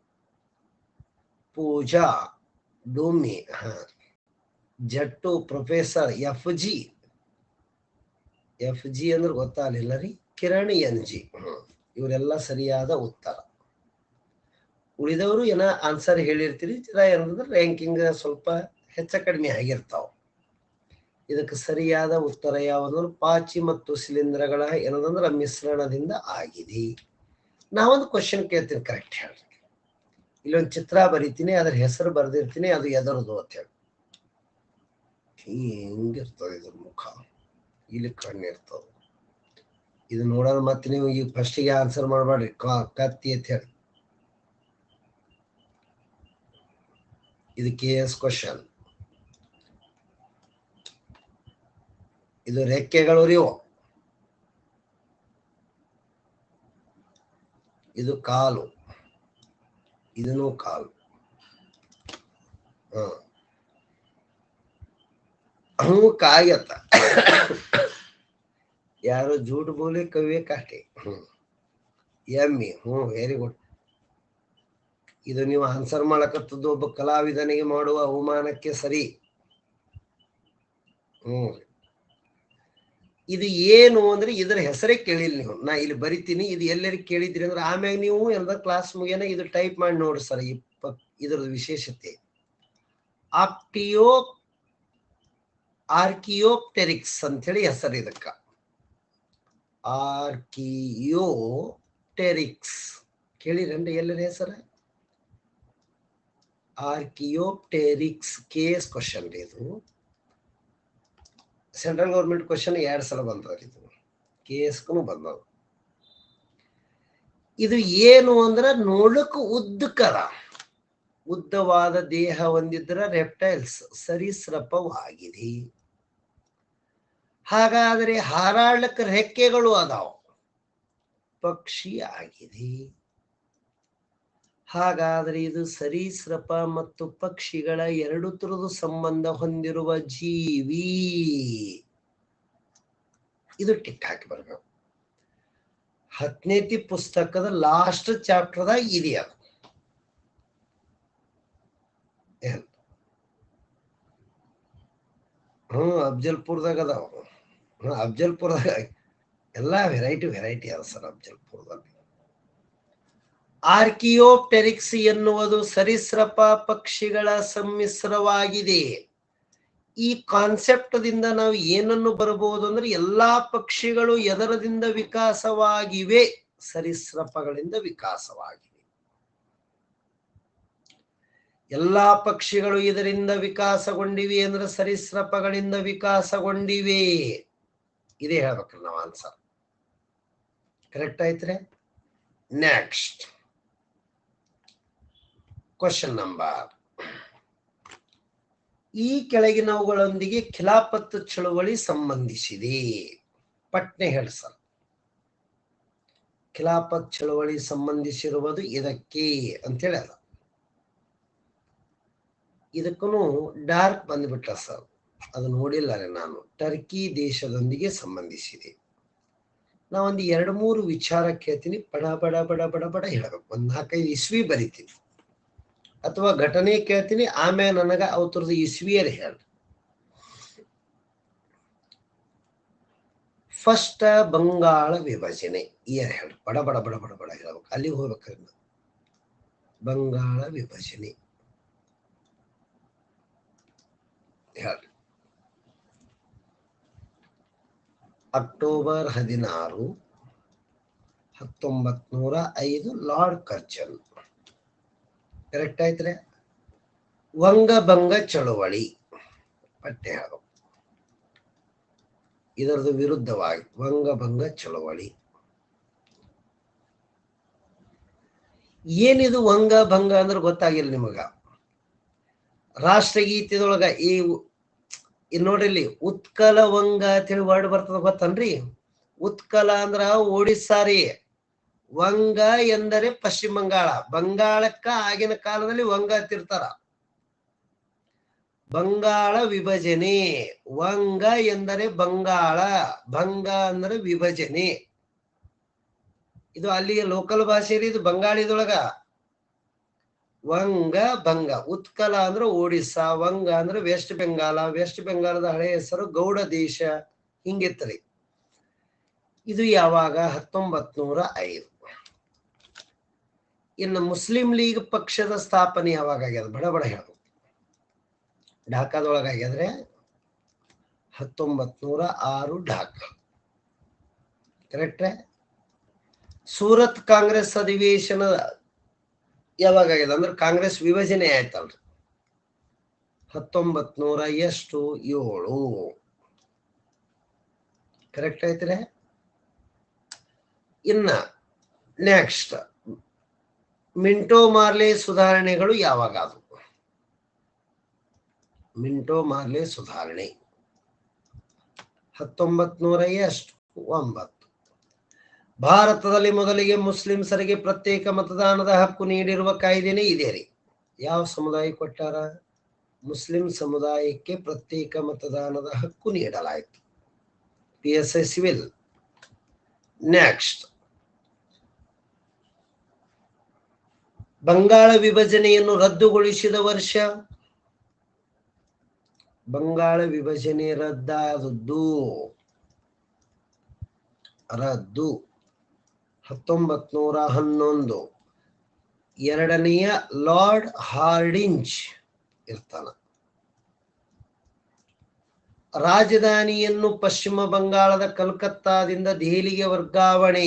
ಪೂಜಾ ಡೂಮಿ ಹ Jattu professor F G F G ಅಂದ್ರೆ ಗೊತ್ತಾಗಲಿಲ್ಲ ರೀ ಕಿರಣ್ ಎನ್ ಜಿ ಇವರೆಲ್ಲ ಸರಿಯಾದ ಉತ್ತರ ಉಳಿದವರು ಏನ ಆನ್ಸರ್ ಹೇಳಿರ್ತೀರಿ ಜರ ಏನಂದ್ರೆ ರ್ಯಾಂಕಿಂಗ್ ಸ್ವಲ್ಪ ಹೆಚ್ಚ ಕಡಿಮೆ ಆಗಿರ್ತಾವ ಇದಕ್ಕೆ ಸರಿಯಾದ ಉತ್ತರ ಯಾವುದು ಪಾಚಿ ಮತ್ತು ಶಿಲೀಂಧ್ರಗಳ ಏನದಂದ್ರ ಮಿಶ್ರಣದಿಂದ ಆಗಿದೆ ನಾವೊಂದು ಕ್ವಶನ್ ಕೇಳ್ತೀನಿ ಕರೆಕ್ಟ್ ಹೇಳ್ರಿ ಇಲ್ಲೊಂದು ಚಿತ್ರ ಬರಿತೀನಿ ಅದ್ರ ಹೆಸರು ಬರ್ದಿರ್ತೀನಿ ಅದು ಎದರದು ಅಂತ ಹೇಳಿ ಹಿಂಗಿರ್ತದೆ ಇದ್ರ ಮುಖ ಇಲ್ಲಿ ಕಣ್ಣಿರ್ತದ ಇದು ನೋಡೋದು ಮತ್ತೆ ನೀವು ಈಗ ಫಸ್ಟಿಗೆ ಆನ್ಸರ್ ಮಾಡಬೇಡ್ರಿ ಕತ್ತಿ ಅಂತ ಹೇಳಿ ಇದು ಕೆ ಎಸ್ ಕ್ವಶನ್ ಇದು ರೆಕ್ಕೆಗಳು ರೀ ಇವು. ಇದು ಕಾಲು ಇದನ್ನು ಕಾಲು ಹ ಹ್ಞೂ ಕಾಯತ್ತ ಯಾರು ಜೂಟ್ ಬೋಲಿ ಕವಿಯೇ ಕಾಟೆ ಹ್ಮ್ ಎಮ್ಮಿ ಹ್ಞೂ ವೆರಿ ಗುಡ್ ಇದು ನೀವು ಆನ್ಸರ್ ಮಾಡಕತ್ತದ್ದು ಒಬ್ಬ ಕಲಾವಿದನಿಗೆ ಮಾಡುವ ಅವಮಾನಕ್ಕೆ ಸರಿ ಹ್ಮ್ ಇದು ಏನು ಅಂದ್ರೆ ಇದರ ಹೆಸರೇ ಕೇಳಿಲ್ಲ ನೀವು ನಾ ಇಲ್ಲಿ ಬರಿತೀನಿ ಇದು ಎಲ್ಲರಿಗೆ ಕೇಳಿದ್ರಿ ಅಂದ್ರೆ ಆಮ್ಯಾಗ ನೀವು ಎಲ್ಲ ಕ್ಲಾಸ್ ಮುಗಿಯನ ಇದು ಟೈಪ್ ಮಾಡಿ ನೋಡ್ರಿ ಸರ್ ಇಪ್ಪ ಇದ್ರದ್ದು ವಿಶೇಷತೆ ಆಕ್ಟಿಯೋ ಆರ್ಕಿಯೋಪ್ಟೆರಿಕ್ಸ್ ಅಂತೇಳಿ ಹೆಸರು ಇದಕ್ಕ ಆರ್ಕಿಯೋಟೆರಿಕ್ಸ್ ಕೇಳಿರನ್ರಿ ಎಲ್ಲರ ಹೆಸರ ಆರ್ಕಿಯೋಪ್ಟೆರಿಕ್ಸ್ ಕೇಸ್ ಕ್ವಶನ್ ರೀ ಇದು ಸೆಂಟ್ರಲ್ ಗೌರ್ಮೆಂಟ್ ಕ್ವಶನ್ ಎರಡ್ ಸಲ ಬಂದದ್ರಿ ಇದು ಕೆ ಎಸ್ಗೂ ಬಂದದ ಇದು ಏನು ಅಂದ್ರ ನೋಡಕ್ ಉದ್ದಕ್ಕದ ಉದ್ದವಾದ ದೇಹ ಹೊಂದಿದ್ರ ರೆಪ್ಟೈಲ್ಸ್ ಸರೀಸೃಪವಾಗಿದೆ ಹಾಗಾದ್ರೆ ಹಾರಾಡ್ಲಕ್ಕ ರೆಕ್ಕೆಗಳು ಅದಾವ ಪಕ್ಷಿ ಆಗಿದೆ ಹಾಗಾದ್ರೆ ಇದು ಸರೀಸೃಪ ಮತ್ತು ಪಕ್ಷಿಗಳ ಎರಡು ತರದ ಸಂಬಂಧ ಹೊಂದಿರುವ ಜೀವಿ ಇದು ಟಿಕ್ ಹಾಕಿ ಬರ್ಬೇಕು ಹತ್ತನೇತಿ ಪುಸ್ತಕದ ಲಾಸ್ಟ್ ಚಾಪ್ಟರ್ದಾಗ ಇದೆ ಅದು ಏನ್? ಹ್ಮ್ ಅಫ್ಜಲ್ಪುರ್ದಾಗ ಅದಾವ ಹ್ಮ್ ಅಫ್ಜಲ್ಪುರದಾಗ ಎಲ್ಲಾ ವೆರೈಟಿ ವೆರೈಟಿ ಅದ ಸರ್ ಅಫ್ಜಲ್ಪುರದಲ್ಲಿ ಆರ್ಕಿಯೋಪ್ಟೆರಿಕ್ಸ್ ಎನ್ನುವುದು ಸರೀಸೃಪ ಪಕ್ಷಿಗಳ ಸಮ್ಮಿಶ್ರವಾಗಿದೆ ಈ ಕಾನ್ಸೆಪ್ಟ್ ದಿಂದ ನಾವು ಏನನ್ನು ಬರಬಹುದು ಅಂದ್ರೆ ಎಲ್ಲಾ ಪಕ್ಷಿಗಳು ಎದರದಿಂದ ವಿಕಾಸವಾಗಿವೆ ಸರೀಸೃಪಗಳಿಂದ ವಿಕಾಸವಾಗಿವೆ ಎಲ್ಲಾ ಪಕ್ಷಿಗಳು ಇದರಿಂದ ವಿಕಾಸಗೊಂಡಿವೆ ಅಂದ್ರೆ ಸರೀಸೃಪಗಳಿಂದ ವಿಕಾಸಗೊಂಡಿವೆ ಇದೇ ಹೇಳ್ಬೇಕ್ರಿ ನಾವು ಆನ್ಸರ್ ಕರೆಕ್ಟ್ ಆಯ್ತ್ರೆ ನೆಕ್ಸ್ಟ್ ಕ್ವಶನ್ ನಂಬರ್ ಈ ಕೆಳಗಿನವುಗಳೊಂದಿಗೆ ಖಿಲಾಫತ್ ಚಳುವಳಿ ಸಂಬಂಧಿಸಿದೆ ಪಟ್ನೆ ಹೇಳಿ ಸರ್ ಖಿಲಾಫತ್ ಚಳುವಳಿ ಸಂಬಂಧಿಸಿರುವುದು ಇದಕ್ಕೆ ಅಂತೇಳಿ ಅಲ್ಲ ಇದಕ್ಕೂ ಡಾರ್ಕ್ ಬಂದ್ಬಿಟ್ಟ ಸರ್ ಅದು ನೋಡಿಲ್ಲ ರೀ ನಾನು ಟರ್ಕಿ ದೇಶದೊಂದಿಗೆ ಸಂಬಂಧಿಸಿದೆ ನಾ ಒಂದು ಎರಡು ಮೂರು ವಿಚಾರ ಕೇಳ್ತೀನಿ ಬಡ ಬಡ ಬಡ ಬಡ ಬಡ ಹೇಳ್ಬೇಕು ಒಂದ್ ನಾಲ್ಕೈದು ಇಸ್ವಿ ಬರಿತೀನಿ ಅಥವಾ ಘಟನೆ ಕೇಳ್ತೀನಿ ಆಮೇಲೆ ನನಗ ಅವತರದ ಇಸ್ವಿಯರ್ ಹೇಳ್ರಿ ಫಸ್ಟ್ ಬಂಗಾಳ ವಿಭಜನೆ ಇಯರ್ ಹೇಳ್ರಿ ಬಡ ಬಡ ಬಡ ಬಡ ಬಡ ಹೇಳ್ಬೇಕು ಅಲ್ಲಿಗೆ ಹೋಗ್ಬೇಕ್ರಿ ನಾವು ಬಂಗಾಳ ವಿಭಜನೆ ಹೇಳ್ರಿ ಅಕ್ಟೋಬರ್ ಹದಿನಾರು ಹತ್ತೊಂಬತ್ ನೂರ ಐದು ಲಾರ್ಡ್ ಕರ್ಜನ್ ಕರೆಕ್ಟ್ ಆಯ್ತ್ರೆ ವಂಗಭಂಗ ಚಳುವಳಿ ಪಟ್ಟೆ ಹೇಳಬೇಕು ಇದರದು ವಿರುದ್ಧವಾಗಿ ವಂಗಭಂಗ ಚಳವಳಿ ಏನಿದು ವಂಗ ಭಂಗ ಅಂದ್ರೆ ಗೊತ್ತಾಗಿಲ್ಲ ನಿಮಗ ರಾಷ್ಟ್ರಗೀತೆದೊಳಗ ಈ ಇಲ್ಲಿ ನೋಡ್ರಿ ಇಲ್ಲಿ ಉತ್ಕಲ ವಂಗ ಅಂತೇಳಿ ವರ್ಡ್ ಬರ್ತದ ಗೊತ್ತನ್ರಿ ಉತ್ಕಲ ಅಂದ್ರ ಒಡಿಸ್ಸಾ ರೀ ವಂಗ ಎಂದರೆ ಪಶ್ಚಿಮ ಬಂಗಾಳ ಬಂಗಾಳಕ್ಕ ಆಗಿನ ಕಾಲದಲ್ಲಿ ವಂಗ ಅಂತಿರ್ತಾರ ಬಂಗಾಳ ವಿಭಜನೆ ವಂಗ ಎಂದರೆ ಬಂಗಾಳ ಭಂಗ ಅಂದ್ರೆ ವಿಭಜನೆ ಇದು ಅಲ್ಲಿ ಲೋಕಲ್ ಭಾಷೆ ರೀ ಇದು ಬಂಗಾಳಿದೊಳಗ ವಂಗ ಭಂಗ ಉತ್ಕಲ ಅಂದ್ರೆ ಒಡಿಸ್ಸಾ ವಂಗ ಅಂದ್ರೆ ವೆಸ್ಟ್ ಬೆಂಗಾಲ ವೆಸ್ಟ್ ಬೆಂಗಾಲದ ಹಳೆ ಹೆಸರು ಗೌಡ ದೇಶ ಹಿಂಗಿತ್ತರಿ ಇದು ಯಾವಾಗ ಹತ್ತೊಂಬತ್ ನೂರ ಐದು ಇನ್ನು ಮುಸ್ಲಿಂ ಲೀಗ್ ಪಕ್ಷದ ಸ್ಥಾಪನೆ ಯಾವಾಗ ಆಗ್ಯದ ಬಡ ಬಡ ಹೇಳು ಢಾಕಾದೊಳಗ ಆಗ್ಯದ್ರೆ ಹತ್ತೊಂಬತ್ ನೂರ ಆರು ಢಾಕಾ ಕರೆಕ್ಟ್ರೆ ಸೂರತ್ ಕಾಂಗ್ರೆಸ್ ಅಧಿವೇಶನ ಯಾವಾಗ ಆಗ್ಯದ ಅಂದ್ರೆ ಕಾಂಗ್ರೆಸ್ ವಿಭಜನೆ ಆಯ್ತಲ್ರಿ ಹತ್ತೊಂಬತ್ ನೂರ ಎಷ್ಟು ಏಳು ಕರೆಕ್ಟ್ ಐತ್ರಿ ಇನ್ನ ನೆಕ್ಸ್ಟ್ ಮಿಂಟೋ ಮಾರ್ಲೆ ಸುಧಾರಣೆಗಳು ಯಾವಾಗ ಅದು ಮಿಂಟೋ ಮಾರ್ಲೆ ಸುಧಾರಣೆ ಹತ್ತೊಂಬತ್ ನೂರ ಎಷ್ಟು ಒಂಬತ್ತು ಭಾರತದಲ್ಲಿ ಮೊದಲಿಗೆ ಮುಸ್ಲಿಮ್ಸರಿಗೆ ಪ್ರತ್ಯೇಕ ಮತದಾನದ ಹಕ್ಕು ನೀಡಿರುವ ಕಾಯ್ದೆನೇ ಇದೆ ರೀ ಯಾವ ಸಮುದಾಯ ಕೊಟ್ಟಾರ ಮುಸ್ಲಿಂ ಸಮುದಾಯಕ್ಕೆ ಪ್ರತ್ಯೇಕ ಮತದಾನದ ಹಕ್ಕು ನೀಡಲಾಯಿತು P S I civil next Bangala ವಿಭಜನೆಯನ್ನು ರದ್ದುಗೊಳಿಸಿದ ವರ್ಷ ಬಂಗಾಳ ವಿಭಜನೆ ರದ್ದಾದದ್ದು ರದ್ದು ಹತ್ತೊಂಬತ್ ನೂರ ಹನ್ನೊಂದು ಎರಡನೆಯ ಲಾರ್ಡ್ ಹಾರ್ಡಿಂಜ್ ಇರ್ತಾನ ರಾಜಧಾನಿಯನ್ನು ಪಶ್ಚಿಮ ಬಂಗಾಳದ ಕಲ್ಕತ್ತಾದಿಂದ ದೆಹಲಿಗೆ ವರ್ಗಾವಣೆ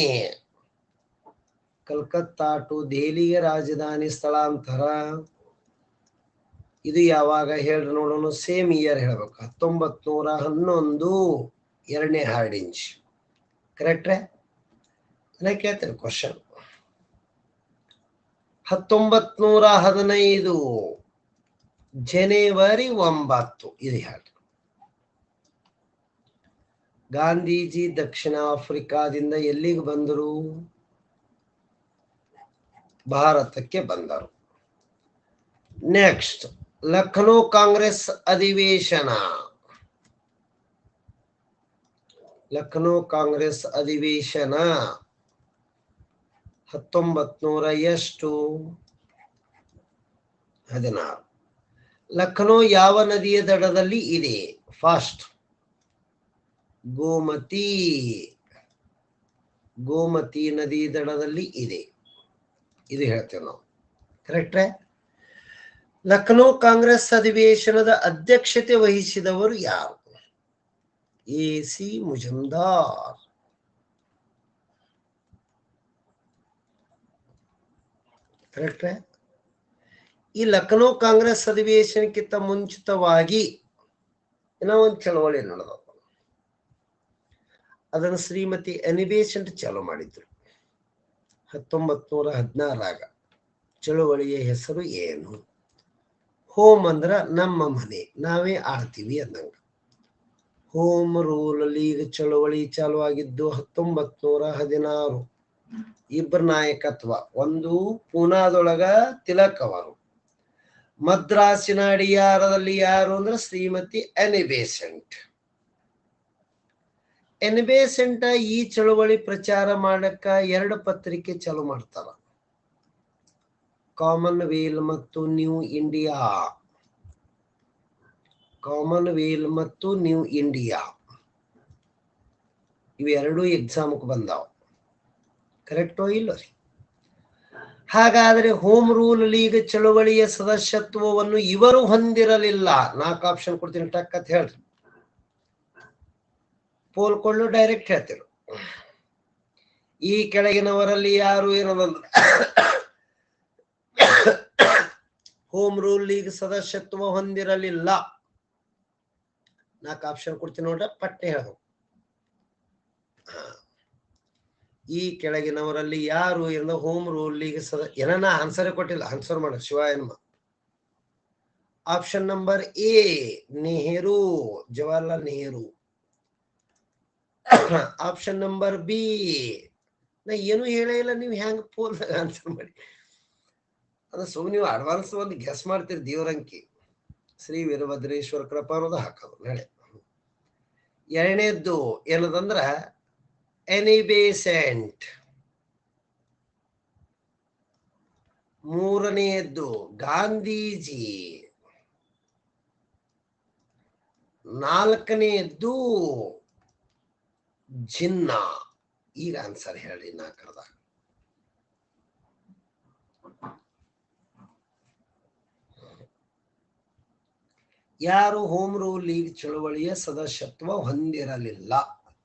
ಕಲ್ಕತ್ತಾ ಟು ದೆಹಲಿಗೆ ರಾಜಧಾನಿ ಸ್ಥಳಾಂತರ ಇದು ಯಾವಾಗ ಹೇಳ್ರಿ ನೋಡೋಣ ಸೇಮ್ ಇಯರ್ ಹೇಳ್ಬೇಕು ಹತ್ತೊಂಬತ್ ನೂರ ಹನ್ನೊಂದು ಎರಡನೇ ಹಾರ್ಡಿಂಜ್ ಕರೆಕ್ಟ್ರೆ ನಾ ಕೇಳ್ತೇನೆ ಕ್ವಶನ್ ಹತ್ತೊಂಬತ್ ನೂರ ಹದಿನೈದು ಜನವರಿ ಒಂಬತ್ತು ಇದು ಹೇಳಿ ಗಾಂಧೀಜಿ ದಕ್ಷಿಣ ಆಫ್ರಿಕಾದಿಂದ ಎಲ್ಲಿಗೆ ಬಂದರು ಭಾರತಕ್ಕೆ ಬಂದರು ನೆಕ್ಸ್ಟ್ ಲಖನೌ ಕಾಂಗ್ರೆಸ್ ಅಧಿವೇಶನ ಲಖನೌ ಕಾಂಗ್ರೆಸ್ ಅಧಿವೇಶನ ಹತ್ತೊಂಬತ್ ನೂರ ಎಷ್ಟು ಹದಿನಾರು ಲಖನೌ ಯಾವ ನದಿಯ ದಡದಲ್ಲಿ ಇದೆ ಫಾಸ್ಟ್ ಗೋಮತಿ ಗೋಮತಿ ನದಿ ದಡದಲ್ಲಿ ಇದೆ ಇದು ಹೇಳ್ತೇವೆ ನಾವು ಕರೆಕ್ಟ್ರೆ ಲಖನೌ ಕಾಂಗ್ರೆಸ್ ಅಧಿವೇಶನದ ಅಧ್ಯಕ್ಷತೆ ವಹಿಸಿದವರು ಯಾರು ಎ ಸಿ ಮುಜುಮ್ದಾರ್ ಕರೆಕ್ಟ್ರೆ ಈ ಲಖನೌ ಕಾಂಗ್ರೆಸ್ ಅಧಿವೇಶನಕ್ಕಿಂತ ಮುಂಚಿತವಾಗಿ ಏನೋ ಒಂದು ಚಳವಳಿ ನಡೆದ ಅದನ್ನು ಶ್ರೀಮತಿ ಅನಿಬೇಸೆಂಟ್ ಚಾಲು ಮಾಡಿದ್ರು ಹತ್ತೊಂಬತ್ ನೂರ ಹದಿನಾರಾಗ ಚಳುವಳಿಯ ಹೆಸರು ಏನು ಹೋಮ್ ಅಂದ್ರ ನಮ್ಮ ಮನೆ ನಾವೇ ಆಳ್ತೀವಿ ಅಂದಂಗ ಹೋಮ್ ರೂಲ್ ಲೀಗ್ ಚಳುವಳಿ ಚಾಲು ಆಗಿದ್ದು ಹತ್ತೊಂಬತ್ ನೂರ ಹದಿನಾರು ಇಬ್ಬರ ನಾಯಕತ್ವ ಒಂದು ಪೂನಾದೊಳಗ ತಿಲಕ್ ಅವರು ಮದ್ರಾಸಿನ ಅಡಿಯಾರದಲ್ಲಿ ಯಾರು ಅಂದ್ರೆ ಶ್ರೀಮತಿ ಎನಿಬೇಸೆಂಟ್ ಎನಿಬೇಸೆಂಟ್ ಈ ಚಳುವಳಿ ಪ್ರಚಾರ ಮಾಡಕ್ಕ ಎರಡು ಪತ್ರಿಕೆ ಚಾಲು ಮಾಡ್ತಾರ ಕಾಮನ್ ವೇಲ್ ಮತ್ತು ನ್ಯೂ ಇಂಡಿಯಾ ಕಾಮನ್ ವೇಲ್ ಮತ್ತು ನ್ಯೂ ಇಂಡಿಯಾ ಇವೆರಡೂ ಎಕ್ಸಾಮ್ಗೆ ಬಂದಾವ ಕರೆಕ್ಟೋ ಇಲ್ಲ ರೀ ಹಾಗಾದ್ರೆ ಹೋಮ್ ರೂಲ್ ಲೀಗ್ ಚಳುವಳಿಯ ಸದಸ್ಯತ್ವವನ್ನು ಇವರು ಹೊಂದಿರಲಿಲ್ಲ ನಾಲ್ಕು ಆಪ್ಷನ್ ಕೊಡ್ತೀನಿ ಟಕ್ ಅಂತ ಹೇಳ್ರಿ ಪೋಲ್ಕೊಳ್ಳು ಡೈರೆಕ್ಟ್ ಹೇಳ್ತಿರು ಈ ಕೆಳಗಿನವರಲ್ಲಿ ಯಾರು ಏನದಂದ್ರೆ ಹೋಮ್ ರೂಲ್ ಲೀಗ್ ಸದಸ್ಯತ್ವ ಹೊಂದಿರಲಿಲ್ಲ ನಾಲ್ಕು ಆಪ್ಷನ್ ಕೊಡ್ತೀನಿ ನೋಡ್ರ ಪಟ್ಟೆ ಹೇಳ್ಬೇಕು ಹಾ. ಈ ಕೆಳಗಿನವರಲ್ಲಿ ಯಾರು ಏನೋ ಹೋಮ್ ರೂಲಿಗೆ ಸದ ಏನನ್ನ ಆನ್ಸರ್ ಕೊಟ್ಟಿಲ್ಲ ಆನ್ಸರ್ ಮಾಡ ಶಿವ ಎನ್ಮ option number A Nehru Jawaharlal Nehru option number B ನಾ ಏನು ಹೇಳೇ ಇಲ್ಲ ನೀವು ಹೆಂಗ್ ಪೋಲ್ ಆನ್ಸರ್ ಮಾಡಿ ಅದು ಸುಮ್ಮನೆ ನೀವು ಅಡ್ವಾನ್ಸ್ ಒಂದು ಗೆಸ್ ಮಾಡ್ತೀರಿ ದೇವರಂಕಿ ಶ್ರೀ ವೀರಭದ್ರೇಶ್ವರ ಕೃಪಾ ಅನ್ನೋದು ಹಾಕೋದು ನಡೆ ಎರಡನೇದ್ದು ಏನದಂದ್ರ ಎನಿಬೇಸೆಂಟ್ ಮೂರನೆಯದ್ದು ಗಾಂಧೀಜಿ ನಾಲ್ಕನೆಯದ್ದು ಜಿನ್ನ ಈಗ ಆನ್ಸರ್ ಹೇಳಿ ನಾಲ್ಕರದ ಯಾರು ಹೋಮ್ ರೂಲ್ ಲೀಗ್ ಚಳವಳಿಯ ಸದಸ್ಯತ್ವ ಹೊಂದಿರಲಿಲ್ಲ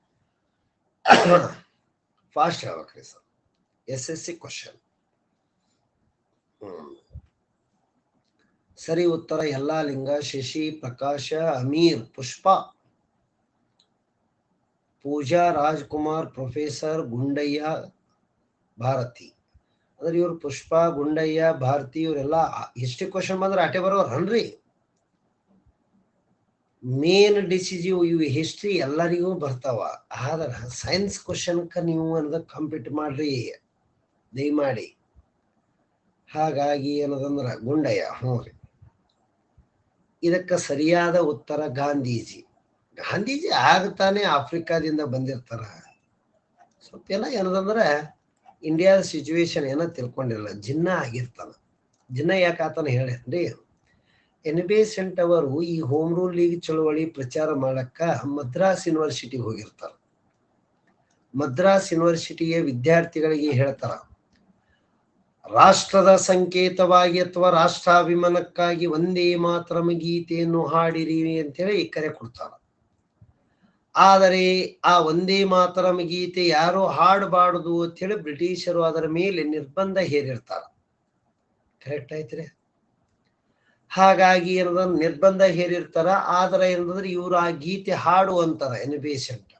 ಫಾಸ್ಟ್ ಹೇಳ್ಬೇಕ್ರಿ sir S S C question ಸರಿ ಉತ್ತರ ಎಲ್ಲಾ ಲಿಂಗ ಶಶಿ ಪ್ರಕಾಶ ಅಮೀರ್ ಪುಷ್ಪ ಪೂಜಾ ರಾಜ್ಕುಮಾರ್ ಪ್ರೊಫೆಸರ್ ಗುಂಡಯ್ಯ ಭಾರತಿ ಅಂದ್ರೆ ಇವ್ರು ಪುಷ್ಪ ಗುಂಡಯ್ಯ ಭಾರತಿ ಇವರೆಲ್ಲ ಹಿಸ್ಟ್ರಿ ಕ್ವಶನ್ ಬಂದ್ರೆ ಆಟೆ ಬರೋರನ್ರಿ ಮೇನ್ ಡಿಸಿಜಿವ್ ಇವು ಹಿಸ್ಟ್ರಿ ಎಲ್ಲರಿಗೂ ಬರ್ತಾವ ಆದ್ರ ಸೈನ್ಸ್ ಕ್ವಶನ್ಕ ನೀವು ಅನ್ನೋದ ಕಂಪ್ಲೀಟ್ ಮಾಡ್ರಿ ದಯಮಾಡಿ ಹಾಗಾಗಿ ಏನದಂದ್ರ ಗುಂಡಯ್ಯ ಹ್ಞೂ ರೀ ಇದಕ್ಕ ಸರಿಯಾದ ಉತ್ತರ ಗಾಂಧೀಜಿ ಗಾಂಧೀಜಿ ಆಗತಾನೆ ಆಫ್ರಿಕಾದಿಂದ ಬಂದಿರ್ತಾರ ಸ್ವಲ್ಪ ಎಲ್ಲ ಏನದಂದ್ರ ಇಂಡಿಯಾದ ಸಿಚುವೇಶನ್ ಏನೋ ತಿಳ್ಕೊಂಡಿರಲ್ಲ ಜಿನ್ನ ಆಗಿರ್ತಾನ ಜಿನ್ನ ಯಾಕೆ ಆತನ ಹೇಳ್ರಿ ಎನ್ಬೇಸೆಂಟ್ ಅವರು ಈ ಹೋಮ್ ರೂಲ್ ಲೀಗ್ ಚಳವಳಿ ಪ್ರಚಾರ ಮಾಡಕ್ಕ ಮದ್ರಾಸ್ ಯೂನಿವರ್ಸಿಟಿಗೆ ಹೋಗಿರ್ತಾರ ಮದ್ರಾಸ್ ಯೂನಿವರ್ಸಿಟಿಯ ವಿದ್ಯಾರ್ಥಿಗಳಿಗೆ ಹೇಳ್ತಾರ ರಾಷ್ಟ್ರದ ಸಂಕೇತವಾಗಿ ಅಥವಾ ರಾಷ್ಟ್ರಾಭಿಮಾನಕ್ಕಾಗಿ ಒಂದೇ ಮಾತರಂ ಗೀತೆಯನ್ನು ಹಾಡಿರಿ ಅಂತೇಳಿ ಕರೆ ಕೊಡ್ತಾರ ಆದರೆ ಆ ಒಂದೇ ಮಾತರಂ ಗೀತೆ ಯಾರು ಹಾಡಬಾರದು ಅಂತೇಳಿ ಬ್ರಿಟಿಷರು ಅದರ ಮೇಲೆ ನಿರ್ಬಂಧ ಹೇರಿರ್ತಾರ ಕರೆಕ್ಟ್ ಆಯ್ತ್ರಿ ಹಾಗಾಗಿ ಏನದ ನಿರ್ಬಂಧ ಹೇರಿರ್ತಾರ ಆದ್ರೆ ಏನಂದ್ರೆ ಇವ್ರು ಆ ಗೀತೆ ಹಾಡು ಅಂತಾರ ಎನ್ಬೇಸೆಂಟ್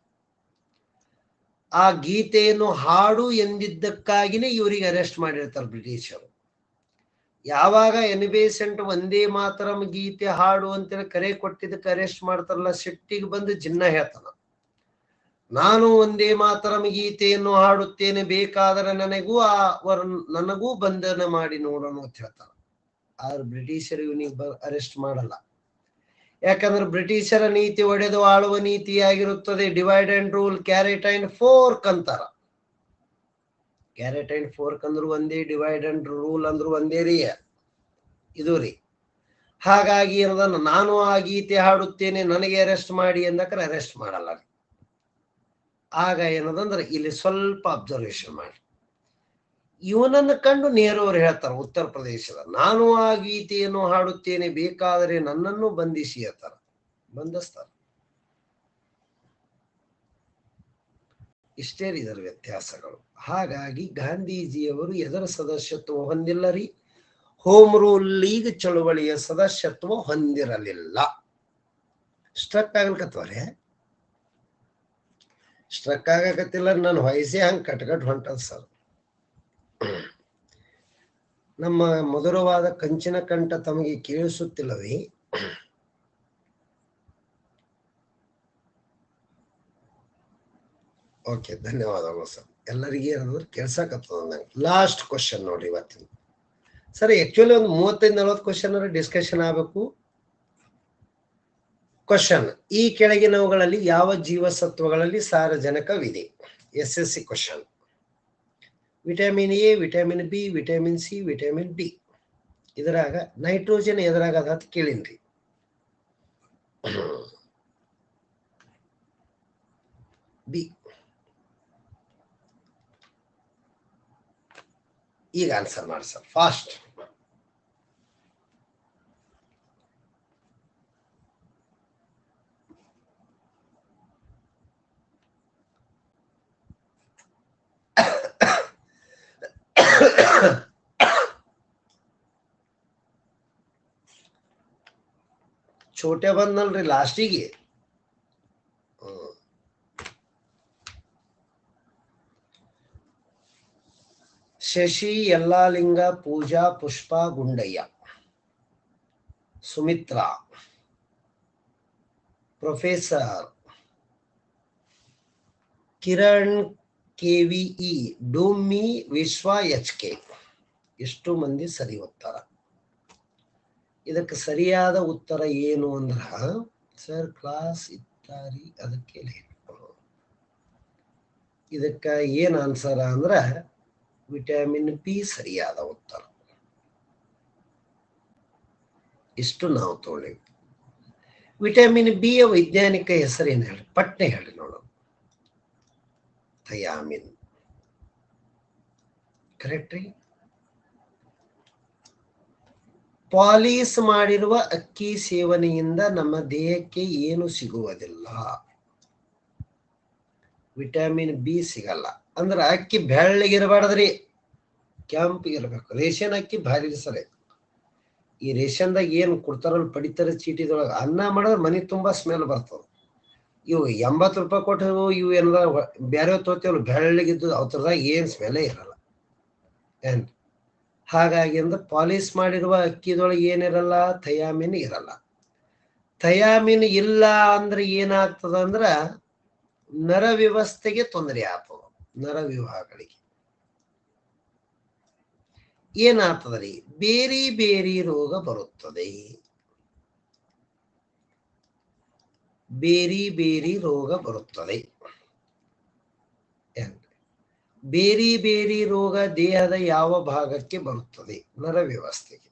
ಆ ಗೀತೆಯನ್ನು ಹಾಡು ಎಂದಿದ್ದಕ್ಕಾಗಿನೇ ಇವರಿಗೆ ಅರೆಸ್ಟ್ ಮಾಡಿರ್ತಾರೆ ಬ್ರಿಟಿಷರು ಯಾವಾಗ ಎನ್ಬೇಸೆಂಟ್ ಒಂದೇ ಮಾತರಂ ಗೀತೆ ಹಾಡು ಅಂತೇಳಿ ಕರೆ ಕೊಟ್ಟಿದ್ದಕ್ಕೆ ಅರೆಸ್ಟ್ ಮಾಡ್ತಾರಲ್ಲ ಸಿಟ್ಟಿಗೆ ಬಂದು ಜಿನ್ನ ಹೇಳ್ತಾನ ನಾನು ಒಂದೇ ಮಾತರಂ ಗೀತೆಯನ್ನು ಹಾಡುತ್ತೇನೆ ಬೇಕಾದರೆ ನನಗೂ ಆ ವರ ನನಗೂ ಬಂಧನ ಮಾಡಿ ನೋಡೋಣ ಅಂತ ಹೇಳ್ತಾರ ಆದ್ರೆ ಬ್ರಿಟಿಷರು ಇವನಿಗೆ ಅರೆಸ್ಟ್ ಮಾಡಲ್ಲ ಯಾಕಂದ್ರೆ ಬ್ರಿಟಿಷರ ನೀತಿ ಒಡೆದು ಆಳುವ ನೀತಿಯಾಗಿರುತ್ತದೆ divide and rule carrot and fork ಅಂತಾರ ಕ್ಯಾರೆಟ್ ಅಂಡ್ ಫೋರ್ಕ್ ಅಂದ್ರು ಒಂದೇ ಡಿವೈಡ್ ಅಂಡ್ ರೂಲ್ ಅಂದ್ರು ಒಂದೇ ರೀ ಇದು ರೀ ಹಾಗಾಗಿ ಏನದನ್ನ ನಾನು ಆ ಗೀತೆ ಹಾಡುತ್ತೇನೆ ನನಗೆ ಅರೆಸ್ಟ್ ಮಾಡಿ ಅಂದಕ್ರೆ ಅರೆಸ್ಟ್ ಮಾಡಲ್ಲ ರೀ ಆಗ ಏನದಂದ್ರೆ ಇಲ್ಲಿ ಸ್ವಲ್ಪ ಅಬ್ಸರ್ವೇಷನ್ ಮಾಡಿ ಇವನನ್ನು ಕಂಡು ನೆಹರು ಅವರು ಹೇಳ್ತಾರೆ ಉತ್ತರ ಪ್ರದೇಶದ ನಾನು ಆ ಗೀತೆಯನ್ನು ಹಾಡುತ್ತೇನೆ ಬೇಕಾದರೆ ನನ್ನನ್ನು ಬಂಧಿಸಿ ಅಂತಾರ ಬಂಧಿಸ್ತಾರ ಇಷ್ಟೇ ರೀ ಇದರ ವ್ಯತ್ಯಾಸಗಳು ಹಾಗಾಗಿ ಗಾಂಧೀಜಿಯವರು ಎದರ ಸದಸ್ಯತ್ವ ಹೊಂದಿಲ್ಲ ರೀ ಹೋಮ್ ರೂಲ್ ಲೀಗ್ ಚಳುವಳಿಯ ಸದಸ್ಯತ್ವ ಹೊಂದಿರಲಿಲ್ಲ ಸ್ಟ್ರಕ್ ಆಗ್ಲಿಕತ್ವರೇ ಸ್ಟ್ರಕ್ ಆಗಕತ್ತಿಲ್ಲ ನನ್ನ ವಯಸ್ಸೇ ಹಂಗೆ ಕಟ್ಕಟ್ ಹೊಂಟದ ಸರ್ ನಮ್ಮ ಮಧುರವಾದ ಕಂಚಿನ ಕಂಠ ತಮಗೆ ಕೇಳಿಸುತ್ತಿಲ್ಲವೇ ಓಕೆ ಧನ್ಯವಾದಗಳು ಸರ್ ಎಲ್ಲರಿಗೆ ಏನಂದ್ರೆ ಕೇಳ್ಸಕತ್ತದ ನಂಗೆ ಲಾಸ್ಟ್ ಕ್ವಶನ್ ನೋಡ್ರಿ ಇವತ್ತಿನ ಸರ್ ಆಕ್ಚುಲಿ ಒಂದು ಮೂವತ್ತೈದು ನಲವತ್ತು ಕ್ವಶನ್ ಡಿಸ್ಕಷನ್ ಆಗಬೇಕು ಕ್ವಶನ್ ಈ ಕೆಳಗಿನವುಗಳಲ್ಲಿ ಯಾವ ಜೀವಸತ್ವಗಳಲ್ಲಿ ಸಾರಜನಕವಿದೆ S S C question vitamin A vitamin B vitamin C vitamin D ಇದ್ರಾಗ ನೈಟ್ರೋಜನ್ ಎದ್ರಾಗ ಅದ ಅಂತ ಕೇಳಿನ್ರಿ ಬಿ ಈಗ ಆನ್ಸರ್ ಮಾಡಿ ಸರ್ ಫಾಸ್ಟ್ ಚೋಟೆ ಬಂದಲ್ರಿ ಲಾಸ್ಟಿಗೆ ಶಶಿ ಯಲ್ಲಾಲಿಂಗ ಪೂಜಾ ಪುಷ್ಪ ಗುಂಡಯ್ಯ ಸುಮಿತ್ರಾ ಪ್ರೊಫೆಸರ್ ಕಿರಣ್ ಕೆವಿಇ ಡೂಮಿ ವಿಶ್ವ ಎಚ್ ಕೆ ಎಷ್ಟು ಮಂದಿ ಸರಿ ಉತ್ತರ ಇದಕ್ಕೆ ಸರಿಯಾದ ಉತ್ತರ ಏನು ಅಂದ್ರ ಸರ್ ಕ್ಲಾಸ್ ಇತ್ತಾರಿ ಅದಕ್ಕೆ late. ಇದಕ್ಕ ಏನ್ ಆನ್ಸರ್ ಅಂದ್ರ ವಿಟಮಿನ್ ಬಿ ಸರಿಯಾದ ಉತ್ತರ ಇಷ್ಟು ನಾವು ತಗೊಳ್ಳಿ ವಿಟಮಿನ್ ಬಿ ಯ ವೈಜ್ಞಾನಿಕ ಹೆಸರೇನು ಹೇಳಿ ಪಟ್ನೆ ಹೇಳಿ ನೋಡೋಣ ಥಯಾಮಿನ್ ಕರೆಕ್ಟ್ ರೀ ಪಾಲಿಸ್ ಮಾಡಿರುವ ಅಕ್ಕಿ ಸೇವನೆಯಿಂದ ನಮ್ಮ ದೇಹಕ್ಕೆ ಏನು ಸಿಗುವುದಿಲ್ಲ ವಿಟಮಿನ್ ಬಿ ಸಿಗಲ್ಲ ಅಂದ್ರೆ ಅಕ್ಕಿ ಬೆಳ್ಳಗಿರಬಾರ್ದ್ರಿ ಕೆಂಪಿಗಿರ್ಬೇಕು ರೇಷನ್ ಅಕ್ಕಿ ಭಾರಿ ಸರಿ ಈ ರೇಷನ್ದಾಗ ಏನು ಕೊಡ್ತಾರಲ್ಲ ಪಡಿತರ ಚೀಟಿದೊಳಗೆ ಅನ್ನ ಮಾಡಿದ್ರೆ ಮನೆ ತುಂಬಾ ಸ್ಮೆಲ್ ಬರ್ತದ ಇವು ಎಂಬತ್ತು ರೂಪಾಯಿ ಕೊಟ್ಟು ಇವು ಏನಾರ ಬೇರೆ ತೋತೇವಲ್ಲ ಬೆಳ್ಳಗಿದ್ದು ಅವ್ರದಾಗ ಏನ್ ಸ್ಮೆಲ್ಲೇ ಇರಲ್ಲ ಏನ್ ಹಾಗಾಗಿ ಅಂದ್ರೆ ಪಾಲಿಸ್ ಮಾಡಿರುವ ಅಕ್ಕಿದೊಳಗೆ ಏನಿರಲ್ಲ ಥಯಾಮಿನ್ ಇರಲ್ಲ ಥಯಾಮಿನ್ ಇಲ್ಲ ಅಂದ್ರೆ ಏನಾಗ್ತದ ಅಂದ್ರ ನರ ವ್ಯವಸ್ಥೆಗೆ ತೊಂದರೆ ಆಗ್ತದ ನರ ವಿವಾಹಗಳಿಗೆ ಏನಾಗ್ತದ್ರಿ ಬೇರೆ ಬೇರೆ ರೋಗ ಬರುತ್ತದೆ ಬೇರೆ ಬೇರೆ ರೋಗ ಬರುತ್ತದೆ ಏನ್ರಿ? ಬೇರೆ ಬೇರೆ ರೋಗ ದೇಹದ ಯಾವ ಭಾಗಕ್ಕೆ ಬರುತ್ತದೆ ನರ ವ್ಯವಸ್ಥೆಗೆ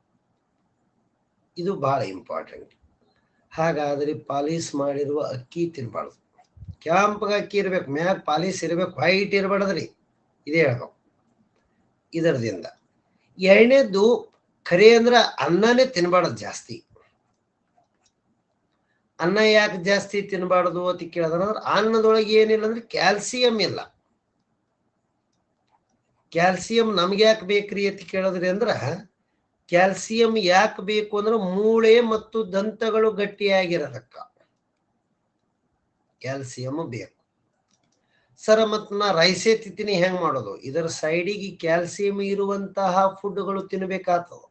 ಇದು ಬಹಳ ಇಂಪಾರ್ಟೆಂಟ್ ಹಾಗಾದ್ರೆ ಪಾಲಿಸ್ ಮಾಡಿರುವ ಅಕ್ಕಿ ತಿನ್ಬಾರ್ದು ಕೆಂಪಗ ಅಕ್ಕಿ ಇರ್ಬೇಕು ಮ್ಯಾಗ ಪಾಲಿಸ್ ಇರ್ಬೇಕು ವೈಟ್ ಇರ್ಬಾರ್ದ್ರಿ ಇದೇ ಹೇಳ್ಬೇಕು ಇದರದಿಂದ ಎರಡನೇದ್ದು ಖರೆ ಅಂದ್ರ ಅನ್ನನೇ ತಿನ್ಬಾರ್ದು ಜಾಸ್ತಿ ಅನ್ನ ಯಾಕೆ ಜಾಸ್ತಿ ತಿನ್ಬಾರ್ದು ಅಂತ ಕೇಳಿದ್ರ ಅನ್ನದೊಳಗೆ ಏನಿಲ್ಲ ಅಂದ್ರೆ ಕ್ಯಾಲ್ಸಿಯಂ ಇಲ್ಲ ಕ್ಯಾಲ್ಸಿಯಂ ನಮ್ಗೆ ಯಾಕೆ ಬೇಕ್ರಿ ಅಂತ ಕೇಳಿದ್ರಿ ಅಂದ್ರ ಕ್ಯಾಲ್ಸಿಯಂ ಯಾಕೆ ಬೇಕು ಅಂದ್ರೆ ಮೂಳೆ ಮತ್ತು ದಂತಗಳು ಗಟ್ಟಿಯಾಗಿರೋದಕ್ಕ ಕ್ಯಾಲ್ಸಿಯಂ ಬೇಕು ಸರ ಮತ್ ನಾ ರೈಸೇ ತಿಂತೀನಿ ಹೆಂಗ್ ಮಾಡೋದು ಇದರ ಸೈಡಿಗೆ ಕ್ಯಾಲ್ಸಿಯಂ ಇರುವಂತಹ ಫುಡ್ಗಳು ತಿನ್ಬೇಕಾಗ್ತದ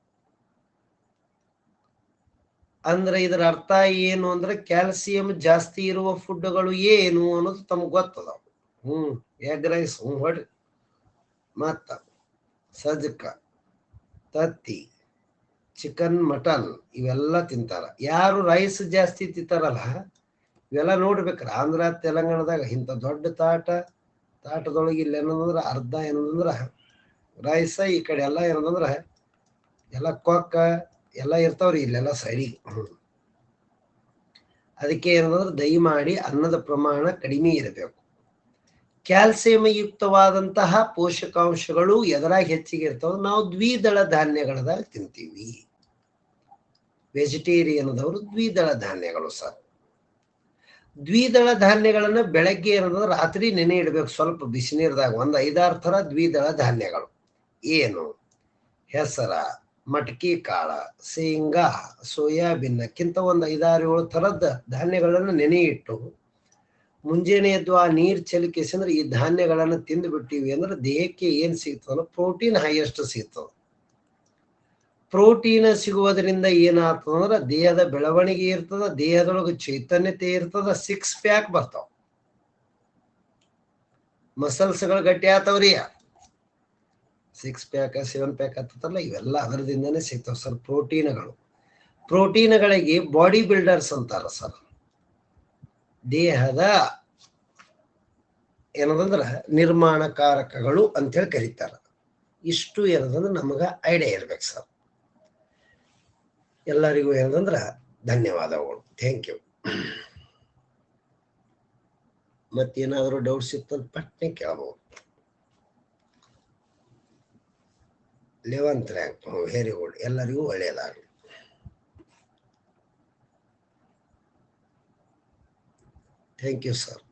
ಅಂದ್ರೆ ಇದರ ಅರ್ಥ ಏನು ಅಂದ್ರೆ ಕ್ಯಾಲ್ಸಿಯಂ ಜಾಸ್ತಿ ಇರುವ ಫುಡ್ಗಳು ಏನು ಅನ್ನೋದು ತಮ್ಗೆ ಗೊತ್ತದ ಹ್ಮ್ ಎಗ್ ರೈಸ್ ಹ್ಮ್ ಹೊಡ್ರಿ ಮತ್ತ ಸಜ್ಜಕ ತತ್ತಿ ಚಿಕನ್ ಮಟನ್ ಇವೆಲ್ಲ ತಿಂತಾರ ಯಾರು ರೈಸ್ ಜಾಸ್ತಿ ತಿಂತಾರಲ್ಲ ಇವೆಲ್ಲ ನೋಡ್ಬೇಕ್ರ ಆಂಧ್ರ ತೆಲಂಗಾಣದಾಗ ಇಂಥ ದೊಡ್ಡ ತಾಟ ತಾಟದೊಳಗೆ ಇಲ್ಲಿ ಏನಂದ್ರ ಅರ್ಧ ಏನಂದ್ರ ರೈಸ ಈ ಕಡೆ ಎಲ್ಲ ಏನಂದ್ರ ಎಲ್ಲ ಕೊಕ್ಕ ಎಲ್ಲ ಇರ್ತಾವ್ರಿ ಇಲ್ಲೆಲ್ಲ ಸೈಡಿ ಅದಕ್ಕೆ ಏನಂದ್ರೆ ದಯಮಾಡಿ ಅನ್ನದ ಪ್ರಮಾಣ ಕಡಿಮೆ ಇರಬೇಕು ಕ್ಯಾಲ್ಸಿಯಂ ಯುಕ್ತವಾದಂತಹ ಪೋಷಕಾಂಶಗಳು ಎದರಾಗ ಹೆಚ್ಚಿಗೆ ಇರ್ತಾವ ನಾವು ದ್ವಿದಳ ಧಾನ್ಯಗಳದಾಗ ತಿಂತೀವಿ ವೆಜಿಟೇರಿಯನ್ದವರು ದ್ವಿದಳ ಧಾನ್ಯಗಳು ಸರ್ ದ್ವಿದಳ ಧಾನ್ಯಗಳನ್ನ ಬೆಳಗ್ಗೆ ಏನಂದ್ರೆ ರಾತ್ರಿ ನೆನೆ ಇಡಬೇಕು ಸ್ವಲ್ಪ ಬಿಸಿನೀರ್ದಾಗ ಒಂದು ಐದಾರು ಥರ ದ್ವಿದಳ ಧಾನ್ಯಗಳು ಏನು ಹೆಸರ ಮಟಕಿ ಕಾಳ ಶೇಂಗಾ ಸೋಯಾಬೀನ್ನಕ್ಕಿಂತ ಒಂದು ಐದಾರು ಏಳು ಥರದ ಧಾನ್ಯಗಳನ್ನು ನೆನೆ ಇಟ್ಟು ಮುಂಜಾನೆ ಎದ್ದು ಆ ನೀರು ಚೆಲ್ಕಿಸಂದ್ರೆ ಈ ಧಾನ್ಯಗಳನ್ನು ತಿಂದು ಬಿಟ್ಟಿವಿ ಅಂದ್ರೆ ದೇಹಕ್ಕೆ ಏನ್ ಸಿಗ್ತದಲ್ಲ ಪ್ರೋಟೀನ್ ಹೈಯೆಸ್ಟ್ ಸಿಗ್ತದ ಪ್ರೋಟೀನ್ ಸಿಗುವುದರಿಂದ ಏನಾಗ್ತದ ಅಂದ್ರೆ ದೇಹದ ಬೆಳವಣಿಗೆ ಇರ್ತದ ದೇಹದೊಳಗೆ ಚೈತನ್ಯತೆ ಇರ್ತದ ಸಿಕ್ಸ್ ಪ್ಯಾಕ್ ಬರ್ತಾವ ಮಸಲ್ಸ್ಗಳು ಗಟ್ಟಿ ಆತವ್ರಿ ಸಿಕ್ಸ್ ಪ್ಯಾಕ್ ಸೆವೆನ್ ಪ್ಯಾಕ್ ಹತ್ತಲ್ಲ ಇವೆಲ್ಲ ಅದರದಿಂದನೇ ಸಿಗ್ತಾವ ಸರ್ ಪ್ರೋಟೀನ್ಗಳು ಪ್ರೋಟೀನ್ಗಳಿಗೆ ಬಾಡಿ ಬಿಲ್ಡರ್ಸ್ ಅಂತಾರ ಸರ್ ದೇಹದ ಏನದಂದ್ರ ನಿರ್ಮಾಣಕಾರಕಗಳು ಅಂತೇಳಿ ಕರೀತಾರ ಇಷ್ಟು ಏನದಂದ್ರೆ ನಮಗ ಐಡಿಯಾ ಇರ್ಬೇಕು ಸರ್ ಎಲ್ಲರಿಗೂ ಏನದಂದ್ರ ಧನ್ಯವಾದಗಳು ಥ್ಯಾಂಕ್ ಯು ಮತ್ತೇನಾದರೂ ಡೌಟ್ಸ್ ಇತ್ತಂತ ಪಟ್ನೆ ಕೇಳಬಹುದು ಲೆವೆಂತ್ ರ್ಯಾಂಕ್ ವೆರಿ ಗುಡ್ ಎಲ್ಲರಿಗೂ ಒಳ್ಳೆಯದಾಗಲಿ ಥ್ಯಾಂಕ್ ಯು ಸರ್